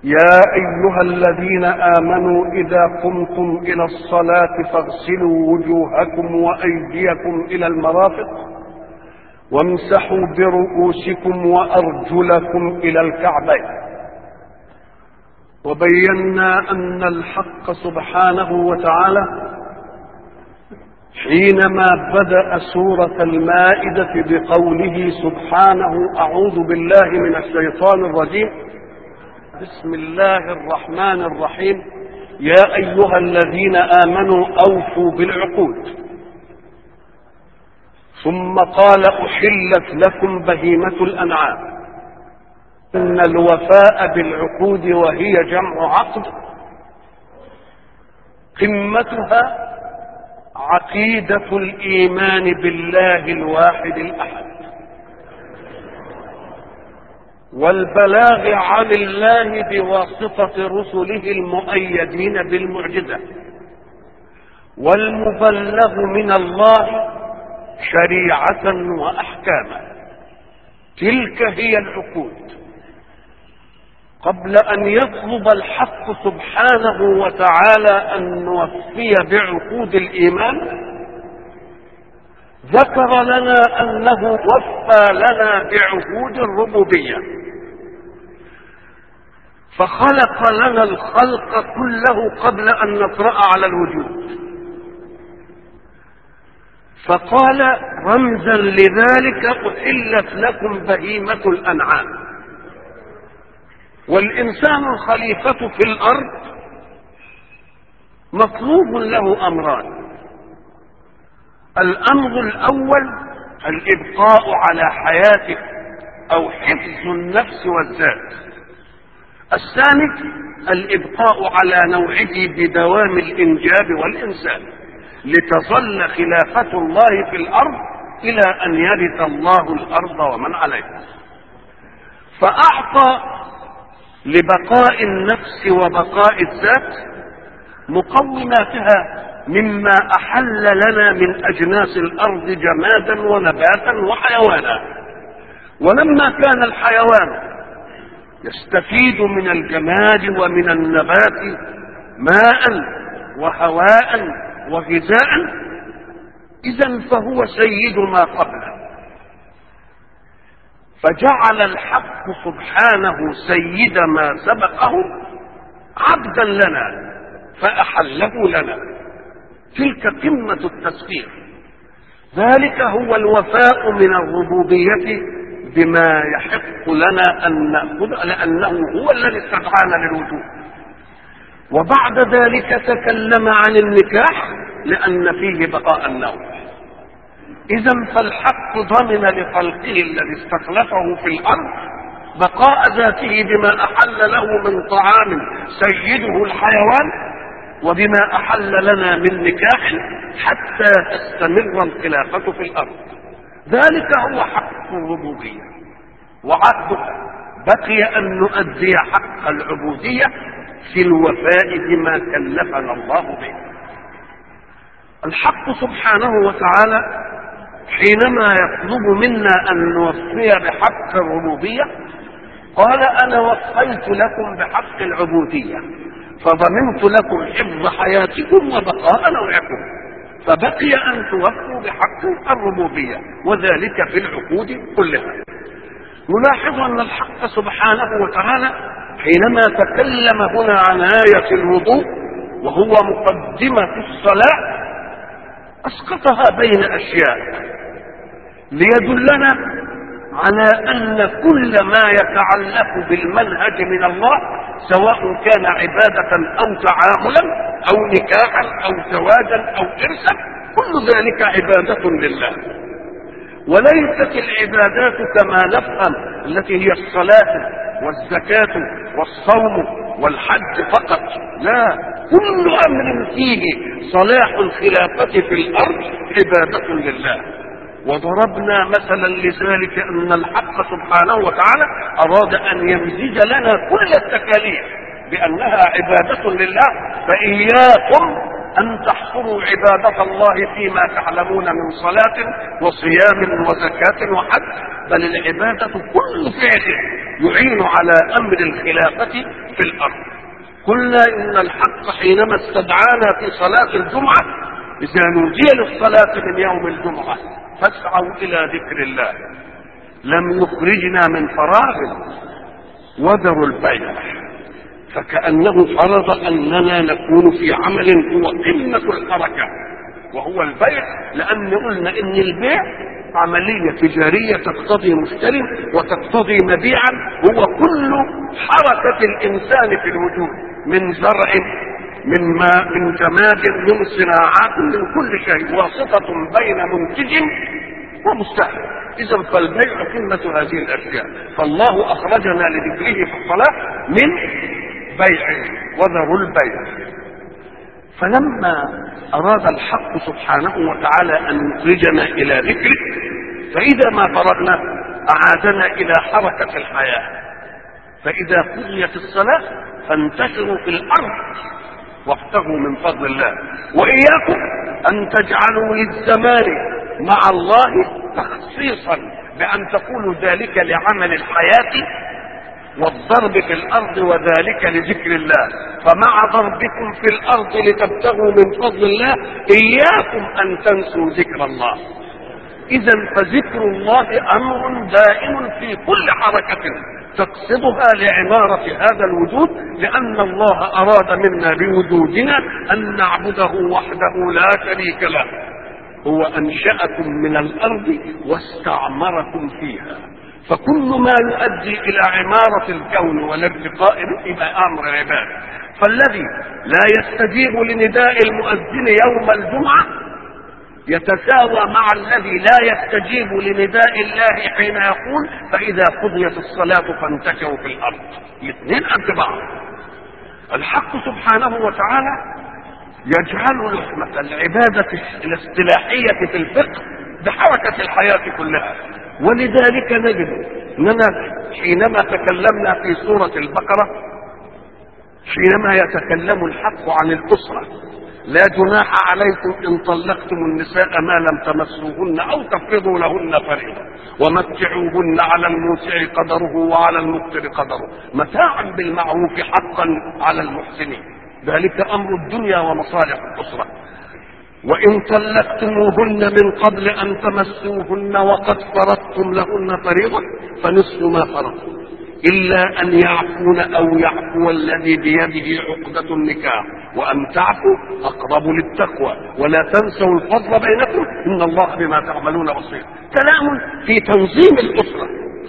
يا ايها الذين امنوا اذا قمتم الى الصلاه فاغسلوا وجوهكم وايديكم الى المرافق وامسحوا برؤوسكم وارجلكم الى الكعبين وبينا ان الحق سبحانه وتعالى حينما بدا سوره المائده بقوله سبحانه اعوذ بالله من الشيطان الرجيم بسم الله الرحمن الرحيم يا ايها الذين امنوا اوفوا بالعقود ثم قال احلت لكم بهيمه الانعام ان الوفاء بالعقود وهي جمع عقد قمتها عقيده الايمان بالله الواحد الاحد والبلاغ عن الله بواسطه رسله المؤيدين بالمعجزه والمبلغ من الله شريعه واحكاما تلك هي العقود قبل ان يطلب الحق سبحانه وتعالى ان نوفي بعقود الايمان ذكر لنا انه وفى لنا بعهود الربوبيه فخلق لنا الخلق كله قبل ان نطرا على الوجود فقال رمزا لذلك احلت لكم بهيمه الانعام والانسان الخليفه في الارض مطلوب له امران الامر الاول الابقاء على حياته او حفظ النفس والذات الثاني الابقاء على نوعه بدوام الانجاب والانسان لتظل خلافه الله في الارض الى ان يرث الله الارض ومن عليها فاعطى لبقاء النفس وبقاء الذات مقوماتها مما احل لنا من اجناس الارض جمادا ونباتا وحيوانا ولما كان الحيوان يستفيد من الجماد ومن النبات ماء وهواء وغذاء اذا فهو سيد ما قبله فجعل الحق سبحانه سيد ما سبقه عبدا لنا فاحله لنا تلك قمه التسخير ذلك هو الوفاء من الربوبيه بما يحق لنا ان ناخذ لانه هو الذي استدعانا للوجود وبعد ذلك تكلم عن النكاح لان فيه بقاء النوم اذا فالحق ضمن لخلقه الذي استخلفه في الارض بقاء ذاته بما احل له من طعام سيده الحيوان وبما احل لنا من نكاح حتى تستمر الخلافه في الارض ذلك هو حق الربوبيه وعهدها بقي ان نؤدي حق العبوديه في الوفاء بما كلفنا الله به الحق سبحانه وتعالى حينما يطلب منا ان نوفي بحق الربوبيه قال انا وفيت لكم بحق العبوديه فضمنت لكم حفظ حياتكم وبقاء نوعكم فبقي ان توفوا بحق الربوبيه وذلك في العقود كلها نلاحظ ان الحق سبحانه وتعالى حينما تكلم هنا عن آية الوضوء وهو مقدمة الصلاة أسقطها بين أشياء ليدلنا على أن كل ما يتعلق بالمنهج من الله سواء كان عبادة أو تعاملا أو نكاحا أو زواجا أو إرثا كل ذلك عبادة لله وليست العبادات كما نفهم التي هي الصلاة والزكاة والصوم والحج فقط لا كل أمر فيه صلاح الخلافة في الأرض عبادة لله وضربنا مثلا لذلك أن الحق سبحانه وتعالى أراد أن يمزج لنا كل التكاليف بأنها عبادة لله فإياكم أن تحصروا عبادة الله فيما تعلمون من صلاة وصيام وزكاة وحج بل العبادة كل فعل يعين على أمر الخلافة في الأرض قلنا إن الحق حينما استدعانا في صلاة الجمعة إذا نودي للصلاة من يوم الجمعة فاسعوا إلى ذكر الله لم يخرجنا من فراغ وذروا البيع فكأنه فرض أننا نكون في عمل هو قمة الحركة وهو البيع لأن قلنا إن البيع عملية تجارية تقتضي مشتري وتقتضي مبيعا هو كل حركة الإنسان في الوجود من زرع من ماء من جماد من صناعات من كل شيء واسطة بين منتج ومستهلك إذا فالبيع قمة هذه الأشياء فالله أخرجنا لذكره في الصلاة من بيع وذروا البيع فلما أراد الحق سبحانه وتعالى أن يخرجنا إلى ذكره فإذا ما فرغنا أعادنا إلى حركة الحياة فإذا قضيت الصلاة فانتشروا في الأرض وابتغوا من فضل الله وإياكم أن تجعلوا للزمان مع الله تخصيصا بأن تقولوا ذلك لعمل الحياة والضرب في الارض وذلك لذكر الله فمع ضربكم في الارض لتبتغوا من فضل الله اياكم ان تنسوا ذكر الله اذا فذكر الله امر دائم في كل حركه تقصدها لعمارة هذا الوجود لأن الله أراد منا بوجودنا أن نعبده وحده لا شريك له هو أنشأكم من الأرض واستعمركم فيها فكل ما يؤدي الى عمارة الكون والارتقاء يبقى امر عباد فالذي لا يستجيب لنداء المؤذن يوم الجمعة يتساوى مع الذي لا يستجيب لنداء الله حين يقول فإذا قضيت الصلاة فانتشروا في الأرض الاثنين قد بعض الحق سبحانه وتعالى يجعل لحمة العبادة الاصطلاحية في الفقه بحركة الحياة كلها ولذلك نجد اننا حينما تكلمنا في سوره البقره حينما يتكلم الحق عن الاسره لا جناح عليكم ان طلقتم النساء ما لم تمسوهن او تفرضوا لهن فريضه ومتعوهن على الموسع قدره وعلى المقتر قدره متاعا بالمعروف حقا على المحسنين ذلك امر الدنيا ومصالح الاسره وإن طلقتموهن من قبل أن تمسوهن وقد فرضتم لهن فريضة فنصف ما فرضتم إلا أن يعفون أو يعفو الذي بيده عقدة النكاح وأن تعفوا أقرب للتقوى ولا تنسوا الفضل بينكم إن الله بما تعملون بصير كلام في تنظيم الأسرة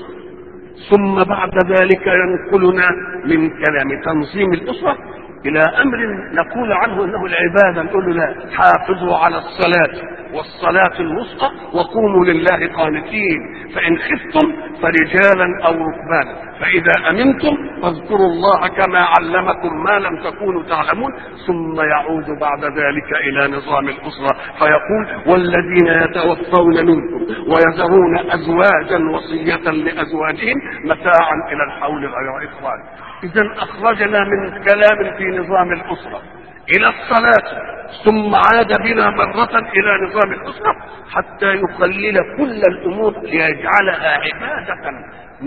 ثم بعد ذلك ينقلنا من كلام تنظيم الأسرة الى امر نقول عنه انه العباده نقول له لا حافظوا على الصلاه والصلاه الوسطى وقوموا لله قانتين فان خفتم فرجالا او ركبانا فاذا امنتم فاذكروا الله كما علمكم ما لم تكونوا تعلمون ثم يعود بعد ذلك الى نظام الاسره فيقول والذين يتوفون منكم ويذرون ازواجا وصيه لازواجهم متاعا الى الحول غير اخراج اذا اخرجنا من كلام في نظام الاسره الى الصلاه ثم عاد بنا مرة إلى نظام الأسرة حتى يقلل كل الأمور ليجعلها عبادة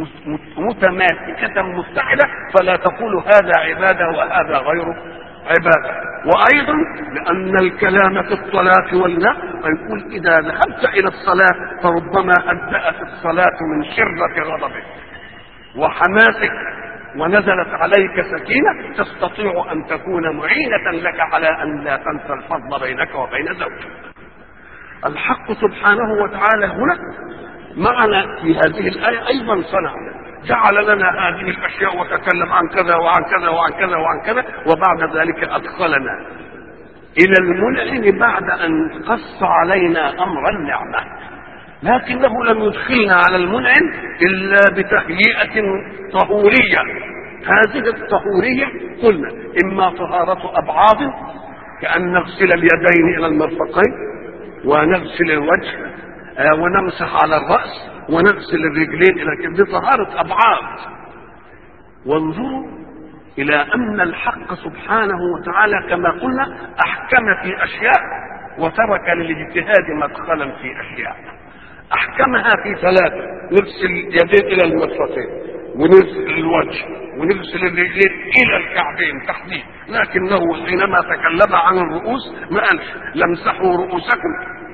متماسكة متحدة فلا تقول هذا عبادة وهذا غير عبادة وأيضا لأن الكلام في الصلاة والنهي فيقول إذا ذهبت إلى الصلاة فربما أبدأت الصلاة من شرة غضبك وحماسك ونزلت عليك سكينة تستطيع أن تكون معينة لك على أن لا تنسى الفضل بينك وبين زوجك الحق سبحانه وتعالى هنا معنا في هذه الآية أيضا صنع جعل لنا هذه الأشياء وتكلم عن كذا وعن كذا وعن كذا وعن كذا وبعد ذلك أدخلنا إلى المنعم بعد أن قص علينا أمر النعمة لكنه لم يدخلنا على المنعم الا بتهيئه طهوريه هذه الطهوريه قلنا اما طهاره ابعاض كان نغسل اليدين الى المرفقين ونغسل الوجه ونمسح على الراس ونغسل الرجلين الى كده طهاره ابعاض وانظروا إلى أن الحق سبحانه وتعالى كما قلنا أحكم في أشياء وترك للاجتهاد مدخلا في أشياء أحكمها في ثلاثة نغسل اليدين إلى المرفقين ونغسل الوجه ونغسل الرجلين إلى الكعبين تحديد لكنه حينما تكلم عن الرؤوس ما قالش لمسحوا رؤوسكم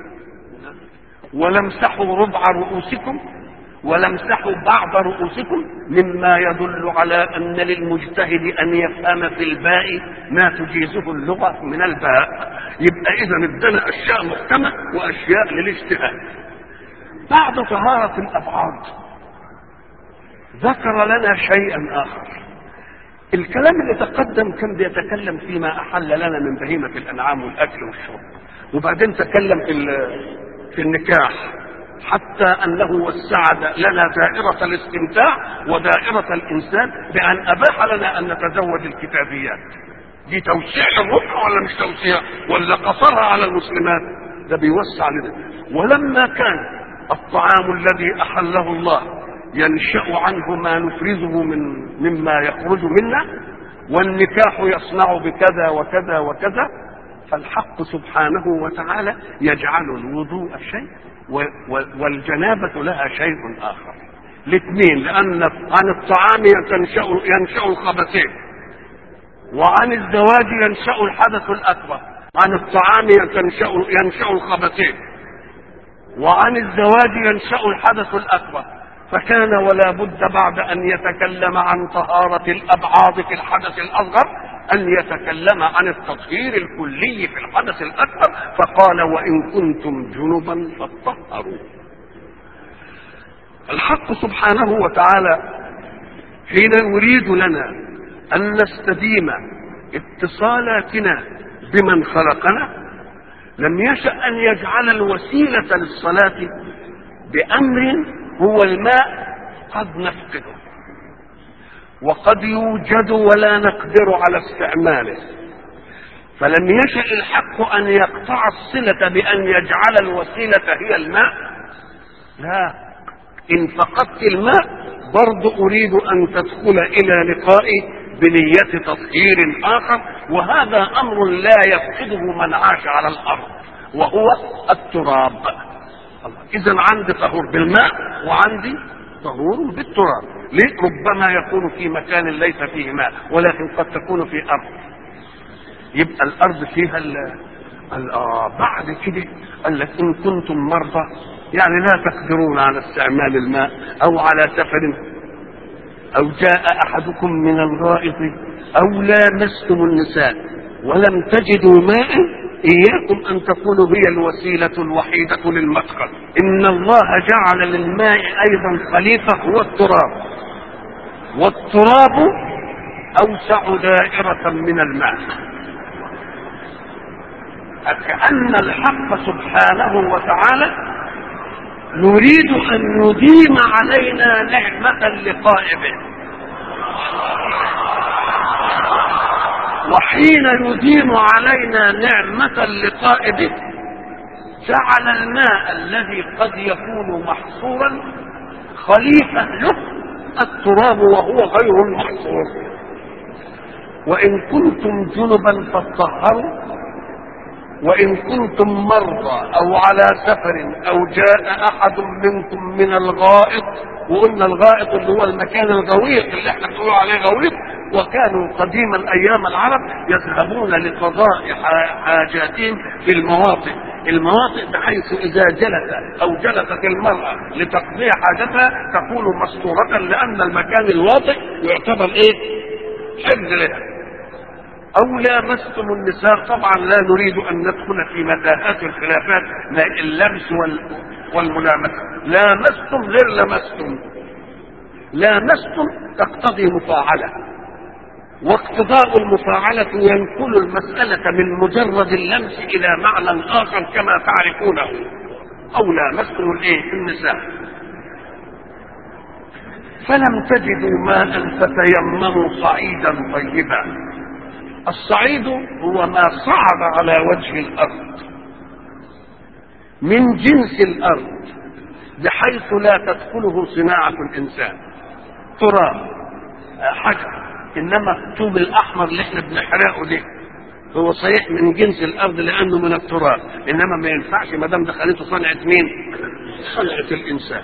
ولمسحوا ربع رؤوسكم ولمسحوا بعض رؤوسكم مما يدل على ان للمجتهد ان يفهم في الباء ما تجيزه اللغه من الباء يبقى اذا ادنا اشياء محكمه واشياء للاجتهاد بعد طهاره الابعاد ذكر لنا شيئا اخر الكلام اللي تقدم كان بيتكلم فيما احل لنا من بهيمه الانعام والاكل والشرب وبعدين تكلم في في النكاح حتى انه وسع لنا دائره الاستمتاع ودائره الانسان بان اباح لنا ان نتزوج الكتابيات دي توسيع للرقعه ولا مش توسيع ولا قصرها على المسلمات ده بيوسع لنا ولما كان الطعام الذي احله الله ينشا عنه ما نفرزه من مما يخرج منا والنكاح يصنع بكذا وكذا وكذا فالحق سبحانه وتعالى يجعل الوضوء شيء والجنابة لها شيء آخر الاثنين لأن عن الطعام ينشأ, ينشأ الخبثين وعن الزواج ينشأ الحدث الأكبر عن الطعام ينشأ, ينشأ الخبثين وعن الزواج ينشأ الحدث الأكبر فكان ولا بد بعد أن يتكلم عن طهارة الأبعاد في الحدث الأصغر أن يتكلم عن التطهير الكلي في الحدث الأكبر فقال وإن كنتم جنبا فاطهروا الحق سبحانه وتعالى حين يريد لنا أن نستديم اتصالاتنا بمن خلقنا لم يشأ أن يجعل الوسيلة للصلاة بأمر هو الماء قد نفقده وقد يوجد ولا نقدر على استعماله فلم يشأ الحق أن يقطع الصلة بأن يجعل الوسيلة هي الماء لا إن فقدت الماء برضو أريد أن تدخل إلى لقائي بنية تطهير آخر وهذا أمر لا يفقده من عاش على الأرض وهو التراب إذا عندي طهور بالماء وعندي طهور بالتراب ليه ربما يكون في مكان ليس فيه ماء ولكن قد تكون في ارض يبقى الارض فيها ال ال آه بعد كده قال لك ان كنتم مرضى يعني لا تقدرون على استعمال الماء او على سفر او جاء احدكم من الغائط او لامستم النساء ولم تجدوا ماء إياكم أن تكونوا هي الوسيلة الوحيدة للمدخل إن الله جعل للماء أيضا خليفة هو التراب والتراب أوسع دائرة من الماء كأن الحق سبحانه وتعالى يريد أن يديم علينا نعمة اللقاء به وحين يديم علينا نعمة اللقاء به جعل الماء الذي قد يكون محصورا خليفة له التراب وهو غير المحصور وإن كنتم جنبا فاطهروا وإن كنتم مرضى أو على سفر أو جاء أحد منكم من الغائط وقلنا الغائط اللي هو المكان الغويط اللي احنا بنقول عليه غويط وكانوا قديما ايام العرب يذهبون لقضاء حاجاتهم في المواطئ المواطئ بحيث اذا جلس او جلست المراه لتقضي حاجتها تكون مستوره لان المكان الواطئ يعتبر ايه حفظ لها او لامستم النساء طبعا لا نريد ان ندخل في متاهات الخلافات اللمس والملامسه لامستم غير لمستم لامستم تقتضي مفاعله واقتضاء المفاعلة ينقل المسألة من مجرد اللمس إلى معنى آخر كما تعرفونه أو لامستم الإيه النساء فلم تجدوا ماء فتيمموا صعيدا طيبا الصعيد هو ما صعد على وجه الأرض من جنس الأرض بحيث لا تدخله صناعة الإنسان تراب حجر انما الطوب الاحمر اللي احنا بنحرقه ده هو صحيح من جنس الارض لانه من التراب انما ما ينفعش ما دام دخلته صنعه مين؟ صنعه الانسان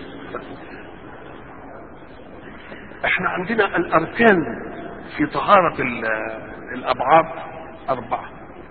احنا عندنا الاركان في طهاره الابعاد اربعه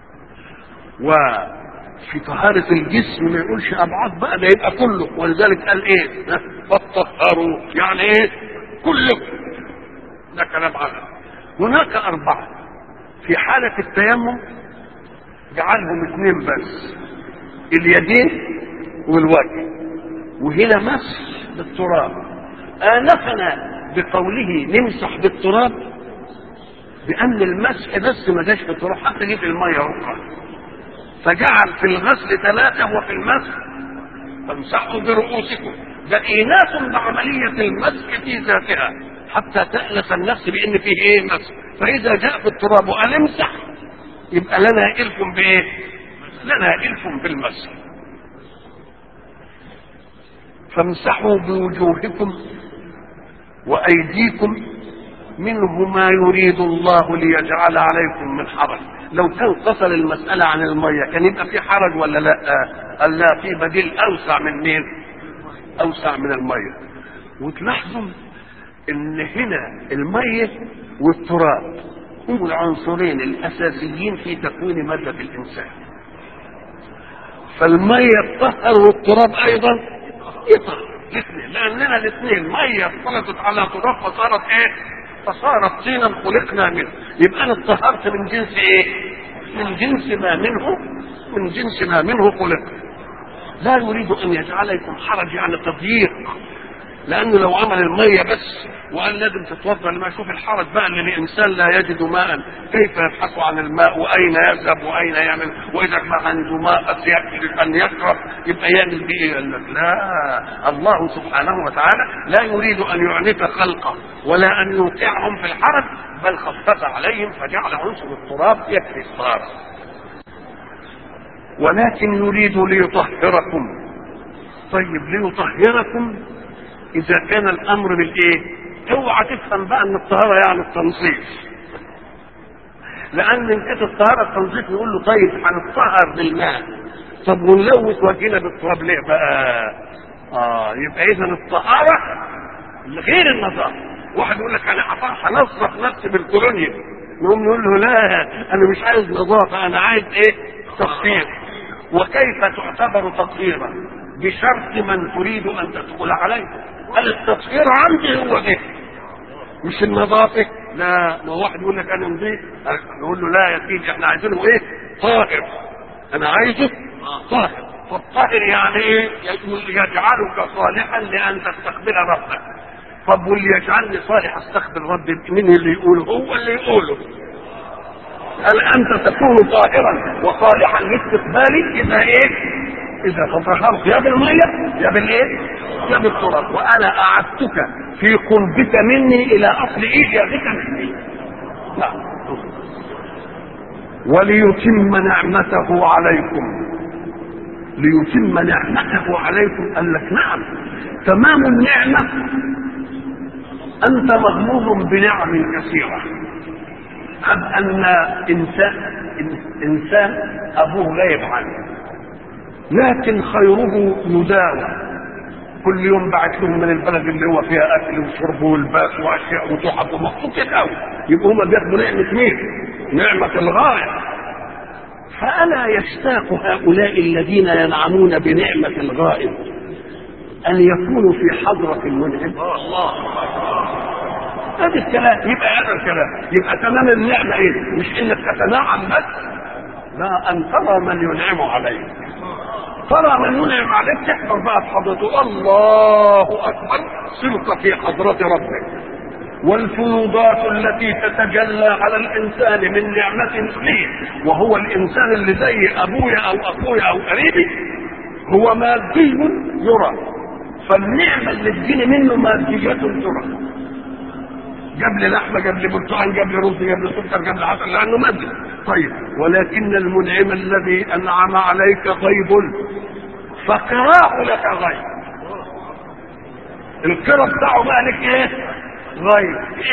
وفي طهارة الجسم ما يقولش أبعاد بقى ده يبقى كله ولذلك قال إيه؟ فطهروا يعني إيه؟ كله ده كلام عنه هناك أربعة في حالة التيمم جعلهم اثنين بس اليدين والوجه وهنا مسح بالتراب آنفنا بقوله نمسح بالتراب بأن المسح بس ما جاش بالتراب حتى جه في المية رقعة فجعل في الغسل ثلاثة وفي المسح فامسحوا برؤوسكم ده إيناس بعملية المسح في ذاتها حتى تأنس النفس بأن فيه إيه مسح فإذا جاء في التراب وقال امسح يبقى لنا إلف بإيه؟ لنا إلف بالمسح فامسحوا بوجوهكم وأيديكم منه ما يريد الله ليجعل عليكم من حرج لو كان قصر المسألة عن المية كان يبقى في حرج ولا لا قال لا في بديل أوسع من مين أوسع من المية وتلاحظوا ان هنا المية والتراب هم العنصرين الأساسيين في تكوين مادة الإنسان فالمية تطهر والتراب أيضا يطهر الاثنين لأننا الاثنين مية اختلطت على تراب فصارت إيه؟ فصارت طينا خلقنا منه يبقى انا اتطهرت من جنس ايه من جنس ما منه من جنس ما منه خلق لا يريد ان يجعلكم حرج يعني تضييق لانه لو عمل الميه بس وقال لازم تتوضا لما يشوف الحرج بقى ان الانسان لا يجد ماء كيف يبحث عن الماء واين يذهب واين يعمل واذا ما عنده ماء يكفي ان يشرب يبقى يعمل بايه؟ قال لك لا الله سبحانه وتعالى لا يريد ان يعنف خلقه ولا ان يوقعهم في الحرج بل خفف عليهم فجعل عنصر التراب يكفي الطهاره ولكن يريد ليطهركم طيب ليطهركم اذا كان الامر بالايه اوعى تفهم بقى ان الطهاره يعني التنظيف لان ان كانت الطهاره التنظيف يقول له طيب هنطهر بالماء طب ونلوث وجهنا بالتراب ليه بقى اه يبقى اذا الطهاره غير النظافه واحد يقول لك انا هنظف نفسي بالكولونيا نقوم نقول له لا انا مش عايز نظافه انا عايز ايه تطهير وكيف تعتبر تطهيرا بشرط من تريد ان تدخل عليه قال التطهير عندي هو ده مش النظافه لا ما واحد يقول لك انا نظيف نقول له لا يا سيدي احنا عايزينه ايه طاهر انا عايزه طاهر فالطاهر يعني ايه يجعلك صالحا لان تستقبل ربك طب واللي يجعلني صالح استقبل ربي مين اللي يقوله هو اللي يقوله هل انت تكون طاهرا وصالحا لاستقبالي اذا ايه اذا تطهرت يا بالميه يا بالايه يا بالتراب وانا اعدتك في قربك مني الى اصل ايجادك مني نعم وليتم نعمته عليكم ليتم نعمته عليكم قال لك نعم تمام النعمه انت مغمور بنعم كثيره قد ان انسان انسان ابوه غايب عنه لكن خيره يداوى كل يوم بعت لهم من البلد اللي هو فيها اكل وشرب والباس واشياء وتحف ومبسوط قوي يبقوا هم بياخدوا نعمه مين؟ نعمه الغايه فالا يشتاق هؤلاء الذين ينعمون بنعمه الغائب ان يكونوا في حضره المنعم الله هذا الكلام يبقى هذا الكلام يبقى تمام النعمه ايه؟ مش انك تتنعم بس لا ان ترى من ينعم عليك ترى من ينعم عليك تحضر بقى في حضرته الله اكبر صرت في حضره ربك والفيوضات التي تتجلى على الانسان من نعمه فيه وهو الانسان اللي زي ابويا او اخويا او قريبي هو مادي يرى فالنعمه اللي تجيني منه ماديه ترى جاب لي لحمه جاب لي برتقال جاب لي رز جاب لي سكر جاب لي عسل لانه مادي طيب ولكن المنعم الذي انعم عليك غيب فقراه لك غيب القرى بتاعه بقى لك ايه؟ غيب ايه؟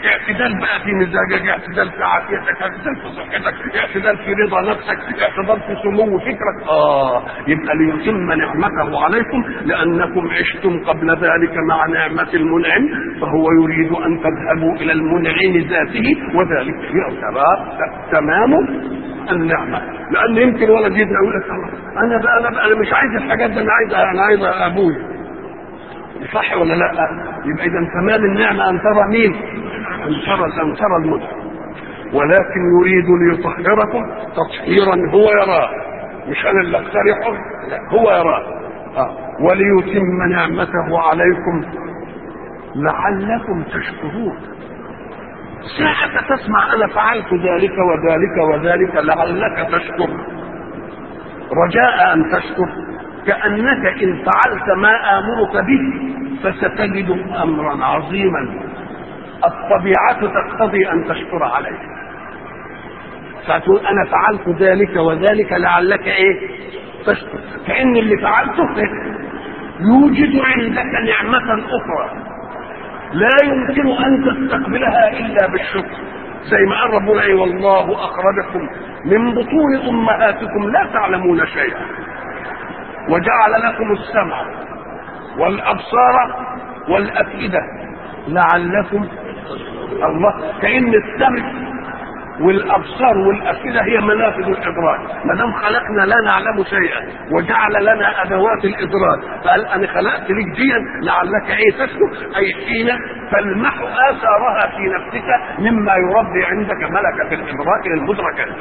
اعتدال بقى في مزاجك اعتدال في عافيتك اعتدال في صحتك اعتدال في رضا نفسك اعتدال في سمو فكرك اه يبقى ليتم نعمته عليكم لانكم عشتم قبل ذلك مع نعمه المنعم فهو يريد ان تذهبوا الى المنعم ذاته وذلك يعتبر تمام النعمه لان يمكن ولد يدعي يقول لك انا بقى انا بقى انا مش عايز الحاجات دي انا عايز انا عايز ابوي صح ولا لا يبقى اذا تمام النعمه ان ترى مين ان ترى ان ترى المنعم ولكن يريد ليطهركم تطهيرا هو يراه مش انا اللي اقترحه لا هو يراه آه. وليتم نعمته عليكم لعلكم تشكرون ساعة تسمع أنا فعلت ذلك وذلك وذلك لعلك تشكر رجاء أن تشكر كأنك إن فعلت ما آمرك به فستجد أمرا عظيما الطبيعة تقتضي أن تشكر عليه فتقول أنا فعلت ذلك وذلك لعلك إيه تشكر كأن اللي فعلته إيه؟ يوجد عندك نعمة أخرى لا يمكن أن تستقبلها إلا بالشكر زي ما قال ربنا ايه والله اخرجكم من بطون امهاتكم لا تعلمون شيئا وجعل لكم السمع والابصار والافئده لعلكم الله كان السمع والابصار والافئده هي منافذ الادراك ما دام خلقنا لا نعلم شيئا وجعل لنا ادوات الادراك فقال انا خلقت لك ديا لعلك ايه تسلك اي حين تلمح اثارها في نفسك مما يربي عندك ملكه الادراك للمدركات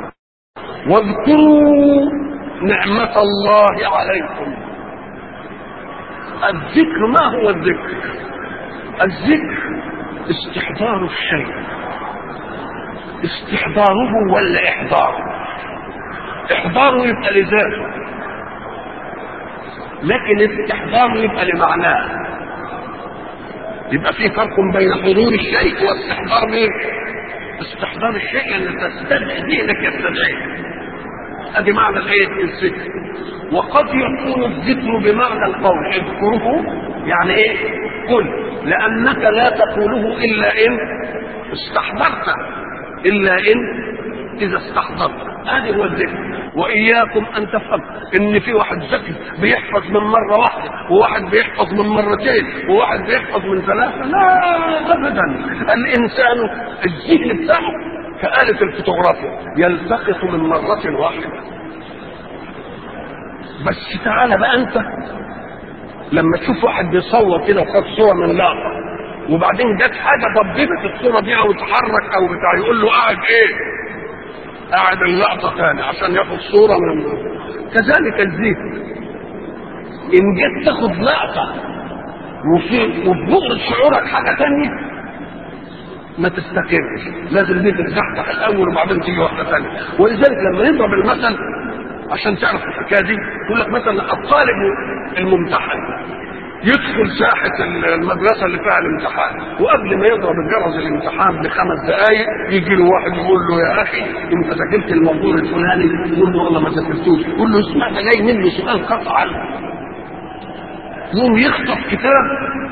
واذكروا نعمه الله عليكم الذكر ما هو الذكر الذكر استحضار الشيء استحضاره ولا احضاره احضاره يبقى لذاته لكن استحضاره يبقى لمعناه يبقى في فرق بين حضور الشيء واستحضار مين استحضار الشيء ان تستدعي ذهنك يستدعيه ادي معنى الايه الذكر وقد يكون الذكر بمعنى القول اذكره يعني ايه قل لانك لا تقوله الا ان استحضرته الا ان اذا استحضرت هذا هو الذكر واياكم ان تفهم ان في واحد ذكي بيحفظ من مره واحده وواحد بيحفظ من مرتين وواحد بيحفظ من ثلاثه لا ابدا الانسان الذهن بتاعه كآلة الفوتوغرافيا يلتقط من مرة واحدة بس تعالى بقى انت لما تشوف واحد بيصور كده وخد صورة من لقطة وبعدين جت حاجه ضببت الصوره دي او اتحرك او بتاع يقول له قاعد ايه؟ قاعد اللقطه ثاني عشان ياخد صوره من كذلك الذكر ان جيت تاخد لقطه وفي وبغض شعورك حاجه ثانيه ما تستقرش لازم دي تتفتح الاول وبعدين تيجي واحده ثانيه ولذلك لما نضرب المثل عشان تعرف الحكايه دي يقول لك مثلا الطالب الممتحن يدخل ساحة المدرسة اللي فيها الامتحان وقبل ما يضرب الجرس الامتحان بخمس دقايق يجي له واحد يقول له يا أخي أنت ذاكرت الموضوع الفلاني يقول له والله ما ذاكرتوش يقول له اسمع ده جاي مني سؤال قطعا يقوم يخطف كتاب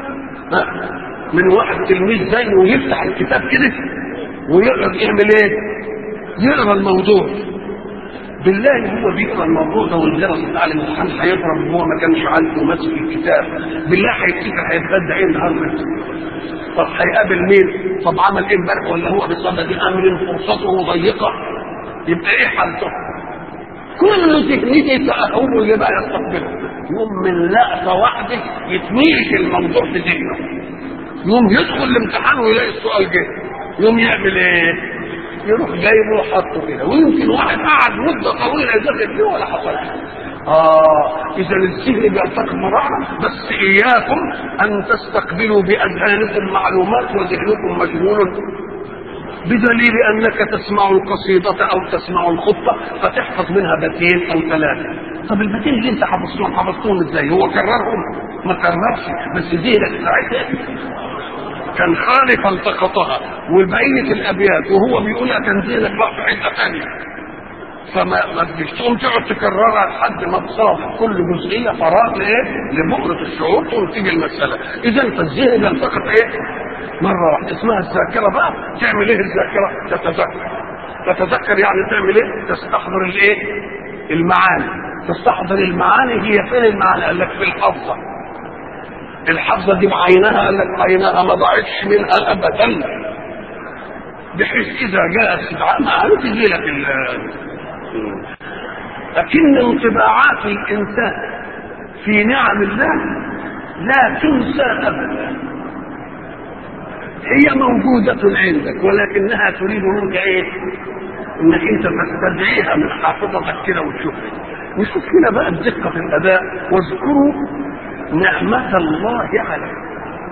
من واحد تلميذ زيه ويفتح الكتاب كده ويقعد يعمل ايه؟ يقرا الموضوع بالله هو بيقرا الموضوع ده والجرس بتاع الامتحان هيضرب وهو ما كانش عنده ماسك الكتاب بالله هيفتكر هيتغدى ايه النهارده طب هيقابل مين طب عمل ايه امبارح ولا هو بصدد امر فرصته ضيقه يبقى ايه حالته كل تكنيك تأهله اللي بقى يستقبله يوم من لقطة واحدة يتنيش الموضوع في ذهنه يوم يدخل الامتحان ويلاقي السؤال جه يوم يعمل ايه؟ يروح جايبه وحطه كده ويمكن واحد قعد مده طويله يذاكر فيه ولا حصل اه اذا الذهن بيلتقط مراحل بس اياكم ان تستقبلوا باذهانكم معلومات وذهنكم مشغول بدليل انك تسمع القصيدة او تسمع الخطة فتحفظ منها بيتين او ثلاثة طب البيتين اللي انت حفظتهم حفظتهم ازاي هو كررهم ما كررش بس ذهنك ساعتها كان خالي فالتقطها وبقية الابيات وهو بيقولها كان ذهنك بقى في حتة ثانية فما ما تجيش تقوم تقعد تكررها لحد ما تصاب كل جزئية فراغ لايه؟ لبؤرة الشعور تقوم تيجي المسألة إذا فالذهن يلتقط ايه؟ مره واحده اسمها الذاكره بقى تعمل ايه الذاكره تتذكر تتذكر يعني تعمل ايه تستحضر الايه المعاني تستحضر المعاني هي فين المعاني قال لك في الحفظه الحفظه دي بعينها قال لك عينها ما ضاعتش منها ابدا بحيث اذا جاء استدعاء معاني تجي لك لكن انطباعات الانسان في نعم الله لا تنسى ابدا هي موجودة عندك ولكنها تريد منك ايه؟ انك انت تستدعيها من حافظتك كده وتشوفها. وشوف هنا بقى الدقة في الأداء واذكروا نعمة الله عليكم.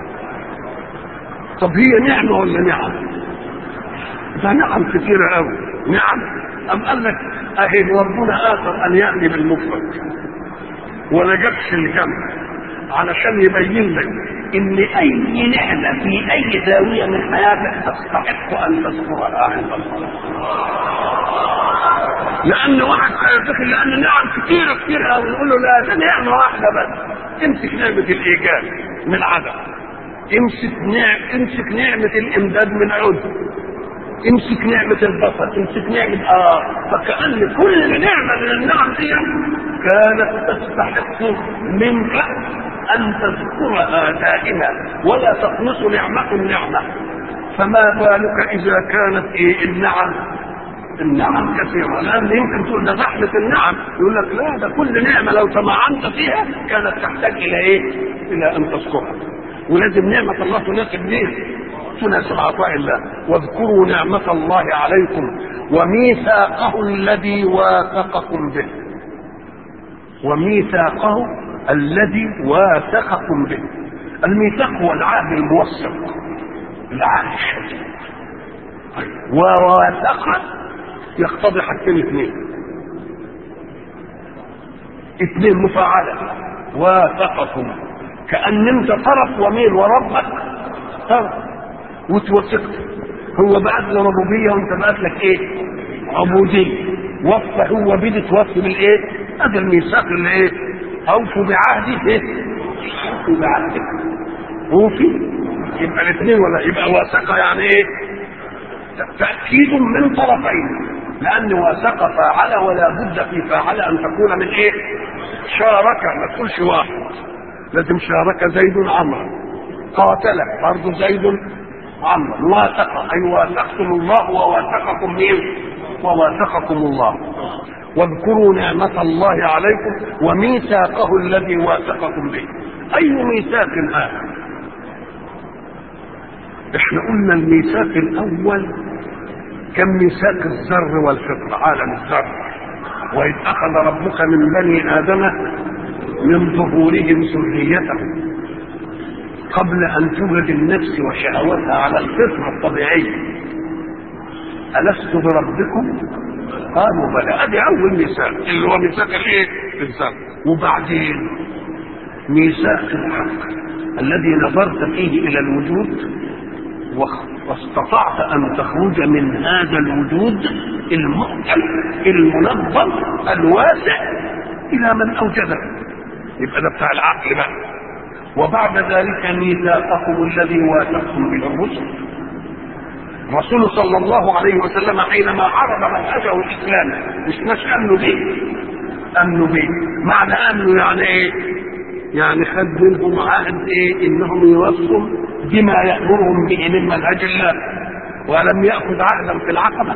طب هي نعمة ولا نعم؟ ده نعم كثيرة قوي، نعم أم قال لك أهي ربنا آثر أن يأتي بالمفرد ولا جابش الجمع علشان يبين لك ان اي نعمه في اي زاويه من حياتك تستحق ان تذكرها عند الله لان واحد هيفتكر لان نعم كثيره كثير قوي نقول له لا ده نعمه واحده بس امسك نعمه الايجاد من عدم امسك نعم امسك نعمه الامداد من عدم امسك نعمة البصر امسك نعمة اه فكأن كل نعمة من النعم دي كانت تستحق منك أن تذكرها دائما ولا تقنص نعمة النعمة فما بالك إذا كانت إيه النعم النعم كثيرة لأن يمكن تقول ده زحمة النعم يقول لك لا ده كل نعمة لو تمعنت فيها كانت تحتاج إلى إيه؟ إلى أن تذكرها ولازم نعمة الله تناسب ليه؟ تناسب عطاء الله واذكروا نعمة الله عليكم وميثاقه الذي واثقكم به وميثاقه الذي واثقكم به الميثاق هو العهد الموثق العهد الشديد وواثق يقتضي حاجتين اثنين اثنين مفاعلة واثقكم كأن انت طرف وميل وربك طرف وتوثقت هو بعت له ربوبية وانت بعت لك ايه عبودية وفى هو بدي توفي بالايه هذا الميثاق اللي ايه اوفوا بعهدي ايه اوفوا بعهدك اوفي يبقى الاثنين ولا يبقى واثقة يعني ايه تأكيد من طرفين لأن واثق فاعل ولا بد في فاعل أن تكون من إيه؟ شارك ما تقولش واحد لازم شارك زيد عمرو قاتل برضه زيد عمرو واثق أي واثقتم الله وواثقكم مين؟ وواثقكم الله واذكروا نعمة الله عليكم وميثاقه الذي واثقكم به أي ميثاق هذا؟ احنا قلنا الميثاق الأول كان ميثاق الذر والفطر عالم الذر وإذ أخذ ربك من بني آدم من ظهورهم ذريتهم قبل أن توجد النفس وشهوتها على الفطرة الطبيعية ألست بربكم؟ قالوا بلى ادي اول ميثاق اللي هو ميثاق الايه؟ الذر وبعدين ميثاق الحق الذي نظرت فيه الى الوجود واستطعت ان تخرج من هذا الوجود المحكم المنظم الواسع الى من اوجده يبقى ده بتاع العقل بقى وبعد ذلك ميثاقكم الذي واثقتم به الرسل الرسول صلى الله عليه وسلم حينما عرض منهجه الاسلامي مش مش امنوا به امنوا به معنى امنوا يعني ايه يعني خد منهم عهد ايه انهم يوفوا بما يامرهم به من منهج الله ولم ياخذ عهدا في العقبه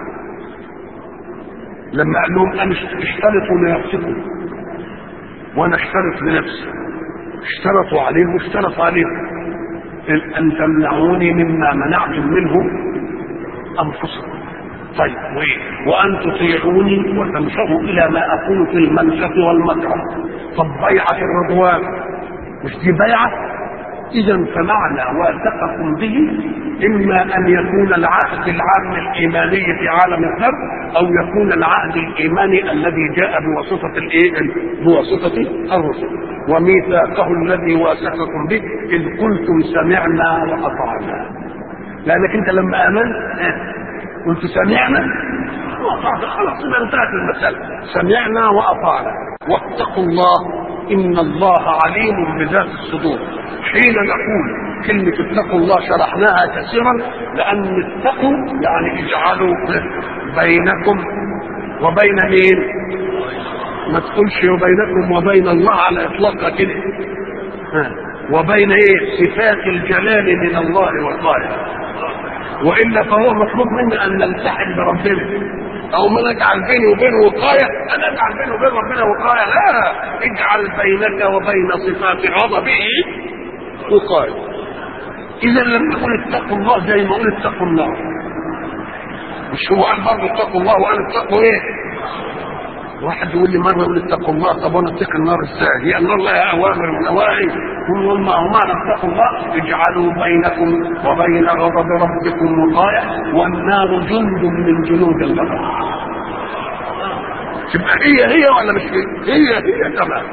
لما قال لهم انا اشترطوا لنفسكم وانا اشترط لنفسي اشترطوا عليه واشترط عليه ان تمنعوني مما منعتم منه انفسكم طيب وايه وان تطيعوني وتنشروا الى ما اقول في المنشط والمكره طب بيعه الرضوان مش دي بيعه اذا فمعنى واثقكم به اما ان يكون العهد العام الايماني في عالم الذر او يكون العهد الايماني الذي جاء بواسطه الايه بواسطه الرسل وميثاقه الذي واثقكم به اذ قلتم سمعنا واطعنا لانك انت لما امنت قلت سمعنا واطعنا خلاص يبقى انتهت المساله سمعنا واطعنا واتقوا الله ان الله عليم بذات الصدور حين نقول كلمة اتقوا الله شرحناها كثيرا لأن اتقوا يعني اجعلوا بينكم وبين مين؟ ما تقولش وبينكم وبين الله على إطلاقها كده ها. وبين ايه؟ صفات الجلال من الله والقاهر والا فهو مطلوب منا ان نلتحم بربنا او ما نجعل بيني وبينه وقايه انا اجعل بيني وبين ربنا وقايه لا اجعل بينك وبين صفات غضبه وقايه اذا لم نقل اتقوا الله زي ما قلت اتقوا النار مش هو قال برضه اتقوا الله وقال اتقوا ايه واحد يقول لي مره يقول اتقوا الله طب وانا اتقي النار ازاي؟ هي النار لها اوامر ونواهي هم هم اتقوا الله اجعلوا بينكم وبين غضب ربكم وقايه والنار جند من جنود الله. تبقى هي هي ولا مش هي؟ هي هي تمام.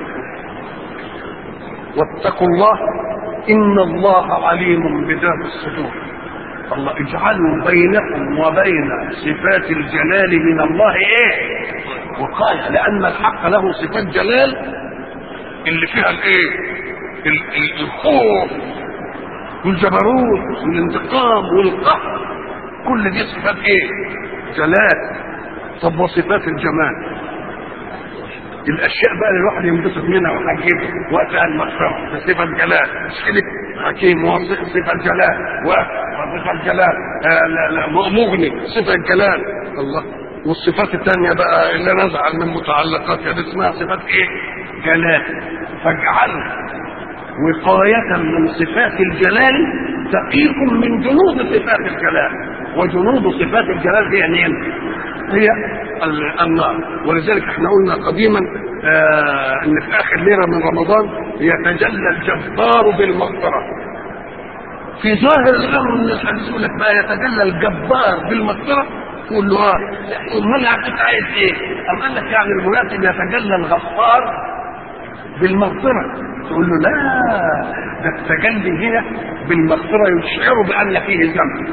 واتقوا الله ان الله عليم بذات الصدور. الله اجعلوا بينكم وبين صفات الجلال من الله ايه؟ وقاية لأن الحق له صفات جلال اللي فيها الايه؟ ال- ال- الخوف والجبروت والانتقام والقهر كل دي صفات ايه؟ جلال طب وصفات الجمال الاشياء بقى اللي الواحد ينبسط منها وحكيم وقتها المغفره ده صفه جلال مش كده حكيم وصفه صفه جلال وصفه جلال آه لا لا مغني صفه جلال الله والصفات الثانيه بقى اللي نزعل من متعلقات يعني اسمها صفات ايه؟ جلال فاجعلوا وقاية من صفات الجلال تقيكم من جنود صفات الجلال وجنود صفات الجلال هي مين؟ هي ال- النار ولذلك احنا قلنا قديما آه ان في اخر ليله من رمضان يتجلى الجبار بالمغفره في ظاهر الامر ان الحديث يقول لك بقى يتجلى الجبار بالمغفره تقول له اه امال انت عايز ايه؟ أم قال لك يعني المناسب يتجلى الغفار بالمغفرة تقول له لا ده التجلي هنا بالمغفرة يشعر بأن فيه ذنب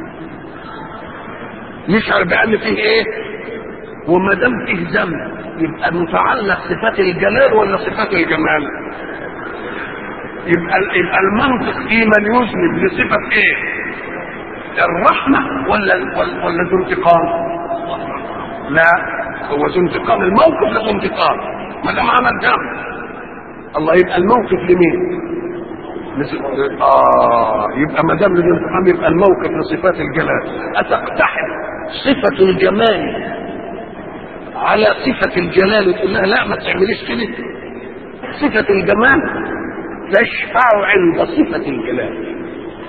يشعر بأن فيه إيه؟ وما دام فيه ذنب يبقى متعلق صفات الجلال ولا صفات الجمال؟ يبقى يبقى المنطق في من يذنب لصفة إيه؟ الرحمة ولا ولا ولا ذو انتقام؟ لا هو ذو انتقام الموقف له انتقام ما دام عمل ذنب الله يبقى الموقف لمين؟ لس- اه يبقى ما دام الانتقام يبقى الموقف لصفات الجلال اتقتحم صفة الجمال على صفة الجلال وتقول لها لا ما تعمليش كده صفة الجمال تشفع عند صفة الجلال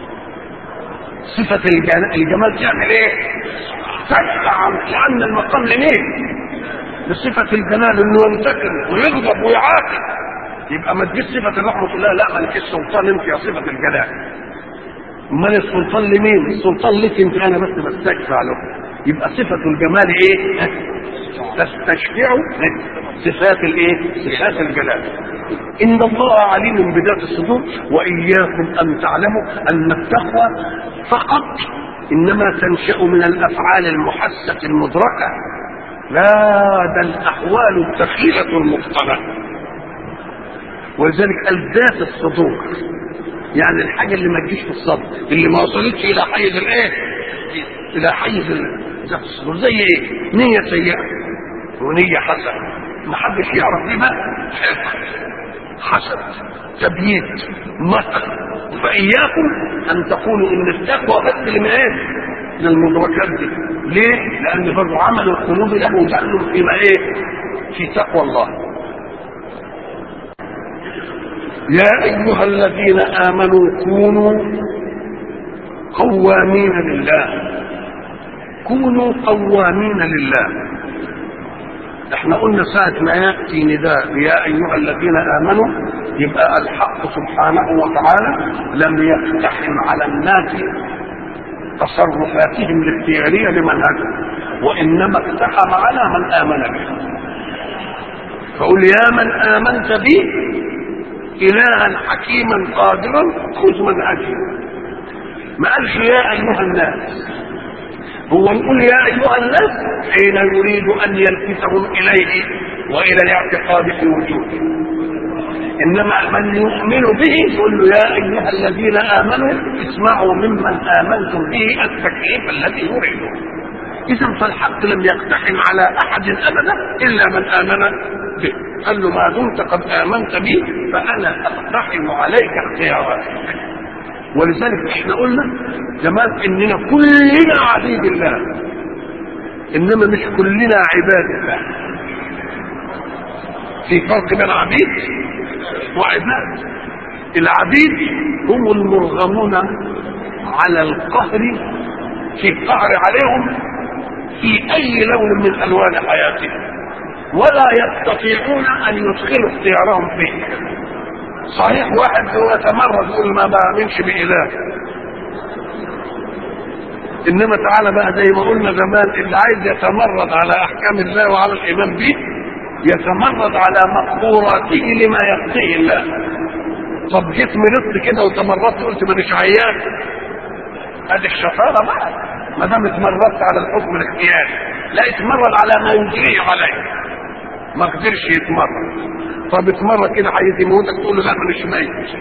صفة الجلال, الجمال تعمل ايه؟ تشفع لأن المقام لمين؟ لصفة الجلال انه ينتقم ويغضب ويعاقب يبقى ما تجيش صفة الرحمة تقول لها لا مالك السلطان انت يا صفة الجلال امال السلطان لمين؟ السلطان لك انت انا بس بستشفع له يبقى صفة الجمال ايه؟ تستشفع صفات الايه؟ صفات الجلال ان الله عليم بذات الصدور واياكم ان تعلموا ان التقوى فقط انما تنشا من الافعال المحسه المدركه لا ده الاحوال الدخيله المقتنعه ولذلك قال ذات الصدور يعني الحاجه اللي ما تجيش في الصدر اللي ما وصلتش الى حيز الايه الى حيز ال- ذات الصدور زي ايه نيه سيئه ونيه حسنه ما حدش يعرف دي بقى حسد تبييت مكر فاياكم ان تقولوا ان التقوى بس اللي من ايه من المدركات دي ليه لان برضه عمل القلوب له دخل فيما ايه في تقوى الله يا ايها الذين امنوا كونوا قوامين لله كونوا قوامين لله احنا قلنا ساعة ما يأتي نداء يا أيها الذين آمنوا يبقى الحق سبحانه وتعالى لم يقتحم على الناس تصرفاتهم الاختيارية لمنهجهم وإنما اقتحم على من آمن به فقل يا من آمنت بي إلها حكيما قادرا خذ منهجي ما قالش يا أيها الناس هو نقول يا أيها الناس حين يريد أن يلفتهم إليه وإلى الاعتقاد في وجوده انما من يؤمن به يقول له يا ايها الذين امنوا اسمعوا ممن امنتم به التكليف الذي يريده اذا فالحق لم يقتحم على احد ابدا الا من امن به قال له ما دمت قد امنت بي فانا اقتحم عليك اختياراتك ولذلك احنا قلنا زمان اننا كلنا عبيد الله انما مش كلنا عباد الله في فرق بين عبيد وعباد العبيد هم المرغمون على القهر في القهر عليهم في اي لون من الوان حياتهم ولا يستطيعون ان يدخلوا اختيارهم فيه صحيح واحد هو يتمرد يقول ما بامنش باله انما تعالى بقى زي ما قلنا زمان اللي عايز يتمرد على احكام الله وعلى الايمان به يتمرد على مقدوراته لما يقضيه الله طب جيت مرضت كده وتمردت قلت مانيش عيان ادي الشطاره بقى ما دام اتمردت على الحكم الاختياري لا اتمرد على ما يجريه عليك ما قدرش يتمرد طب اتمرد كده عايز يموتك تقول له لا مانيش ميت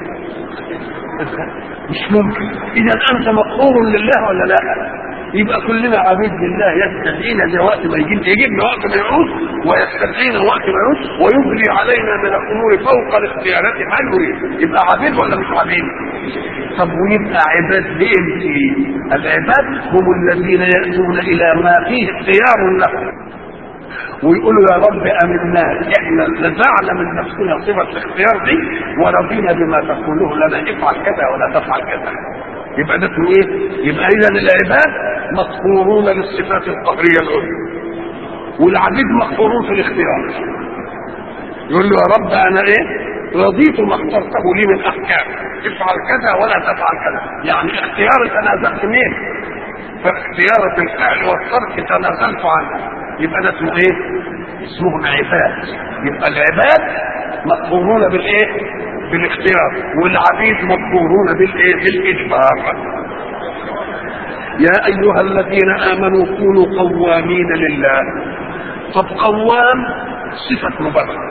مش ممكن اذا انت مقهور لله ولا لا يبقى كلنا عبيد لله يستدعينا زي وقت ما يجي يجيبنا وقت ما يعوز ويستدعينا وقت ما يعوز ويجري علينا من الامور فوق الاختيارات ما يريد يبقى عبيد ولا مش عبيد طب ويبقى عباد بامتى العباد هم الذين ياتون الى ما فيه اختيار لهم ويقولوا يا رب امنا احنا نزعنا من نفسنا صفه الاختيار دي ورضينا بما تقوله لنا افعل كذا ولا تفعل كذا يبقى ده اسمه ايه؟ يبقى اذا العباد مقهورون للصفات القهريه العليا والعبيد مقهورون في الاختيار يقول له يا رب انا ايه؟ رضيت ما اخترته لي من احكام افعل كذا ولا تفعل كذا يعني اختياري تنازلت منه فاختيار الفعل والترك تنازلت عنه يبقى ده اسمه ايه؟ اسمهم عباد يبقى العباد مقهورون بالايه؟ بالاختيار والعبيد مقهورون بالايه؟ بالاجبار يا ايها الذين امنوا كونوا قوامين لله طب قوام صفه مبرر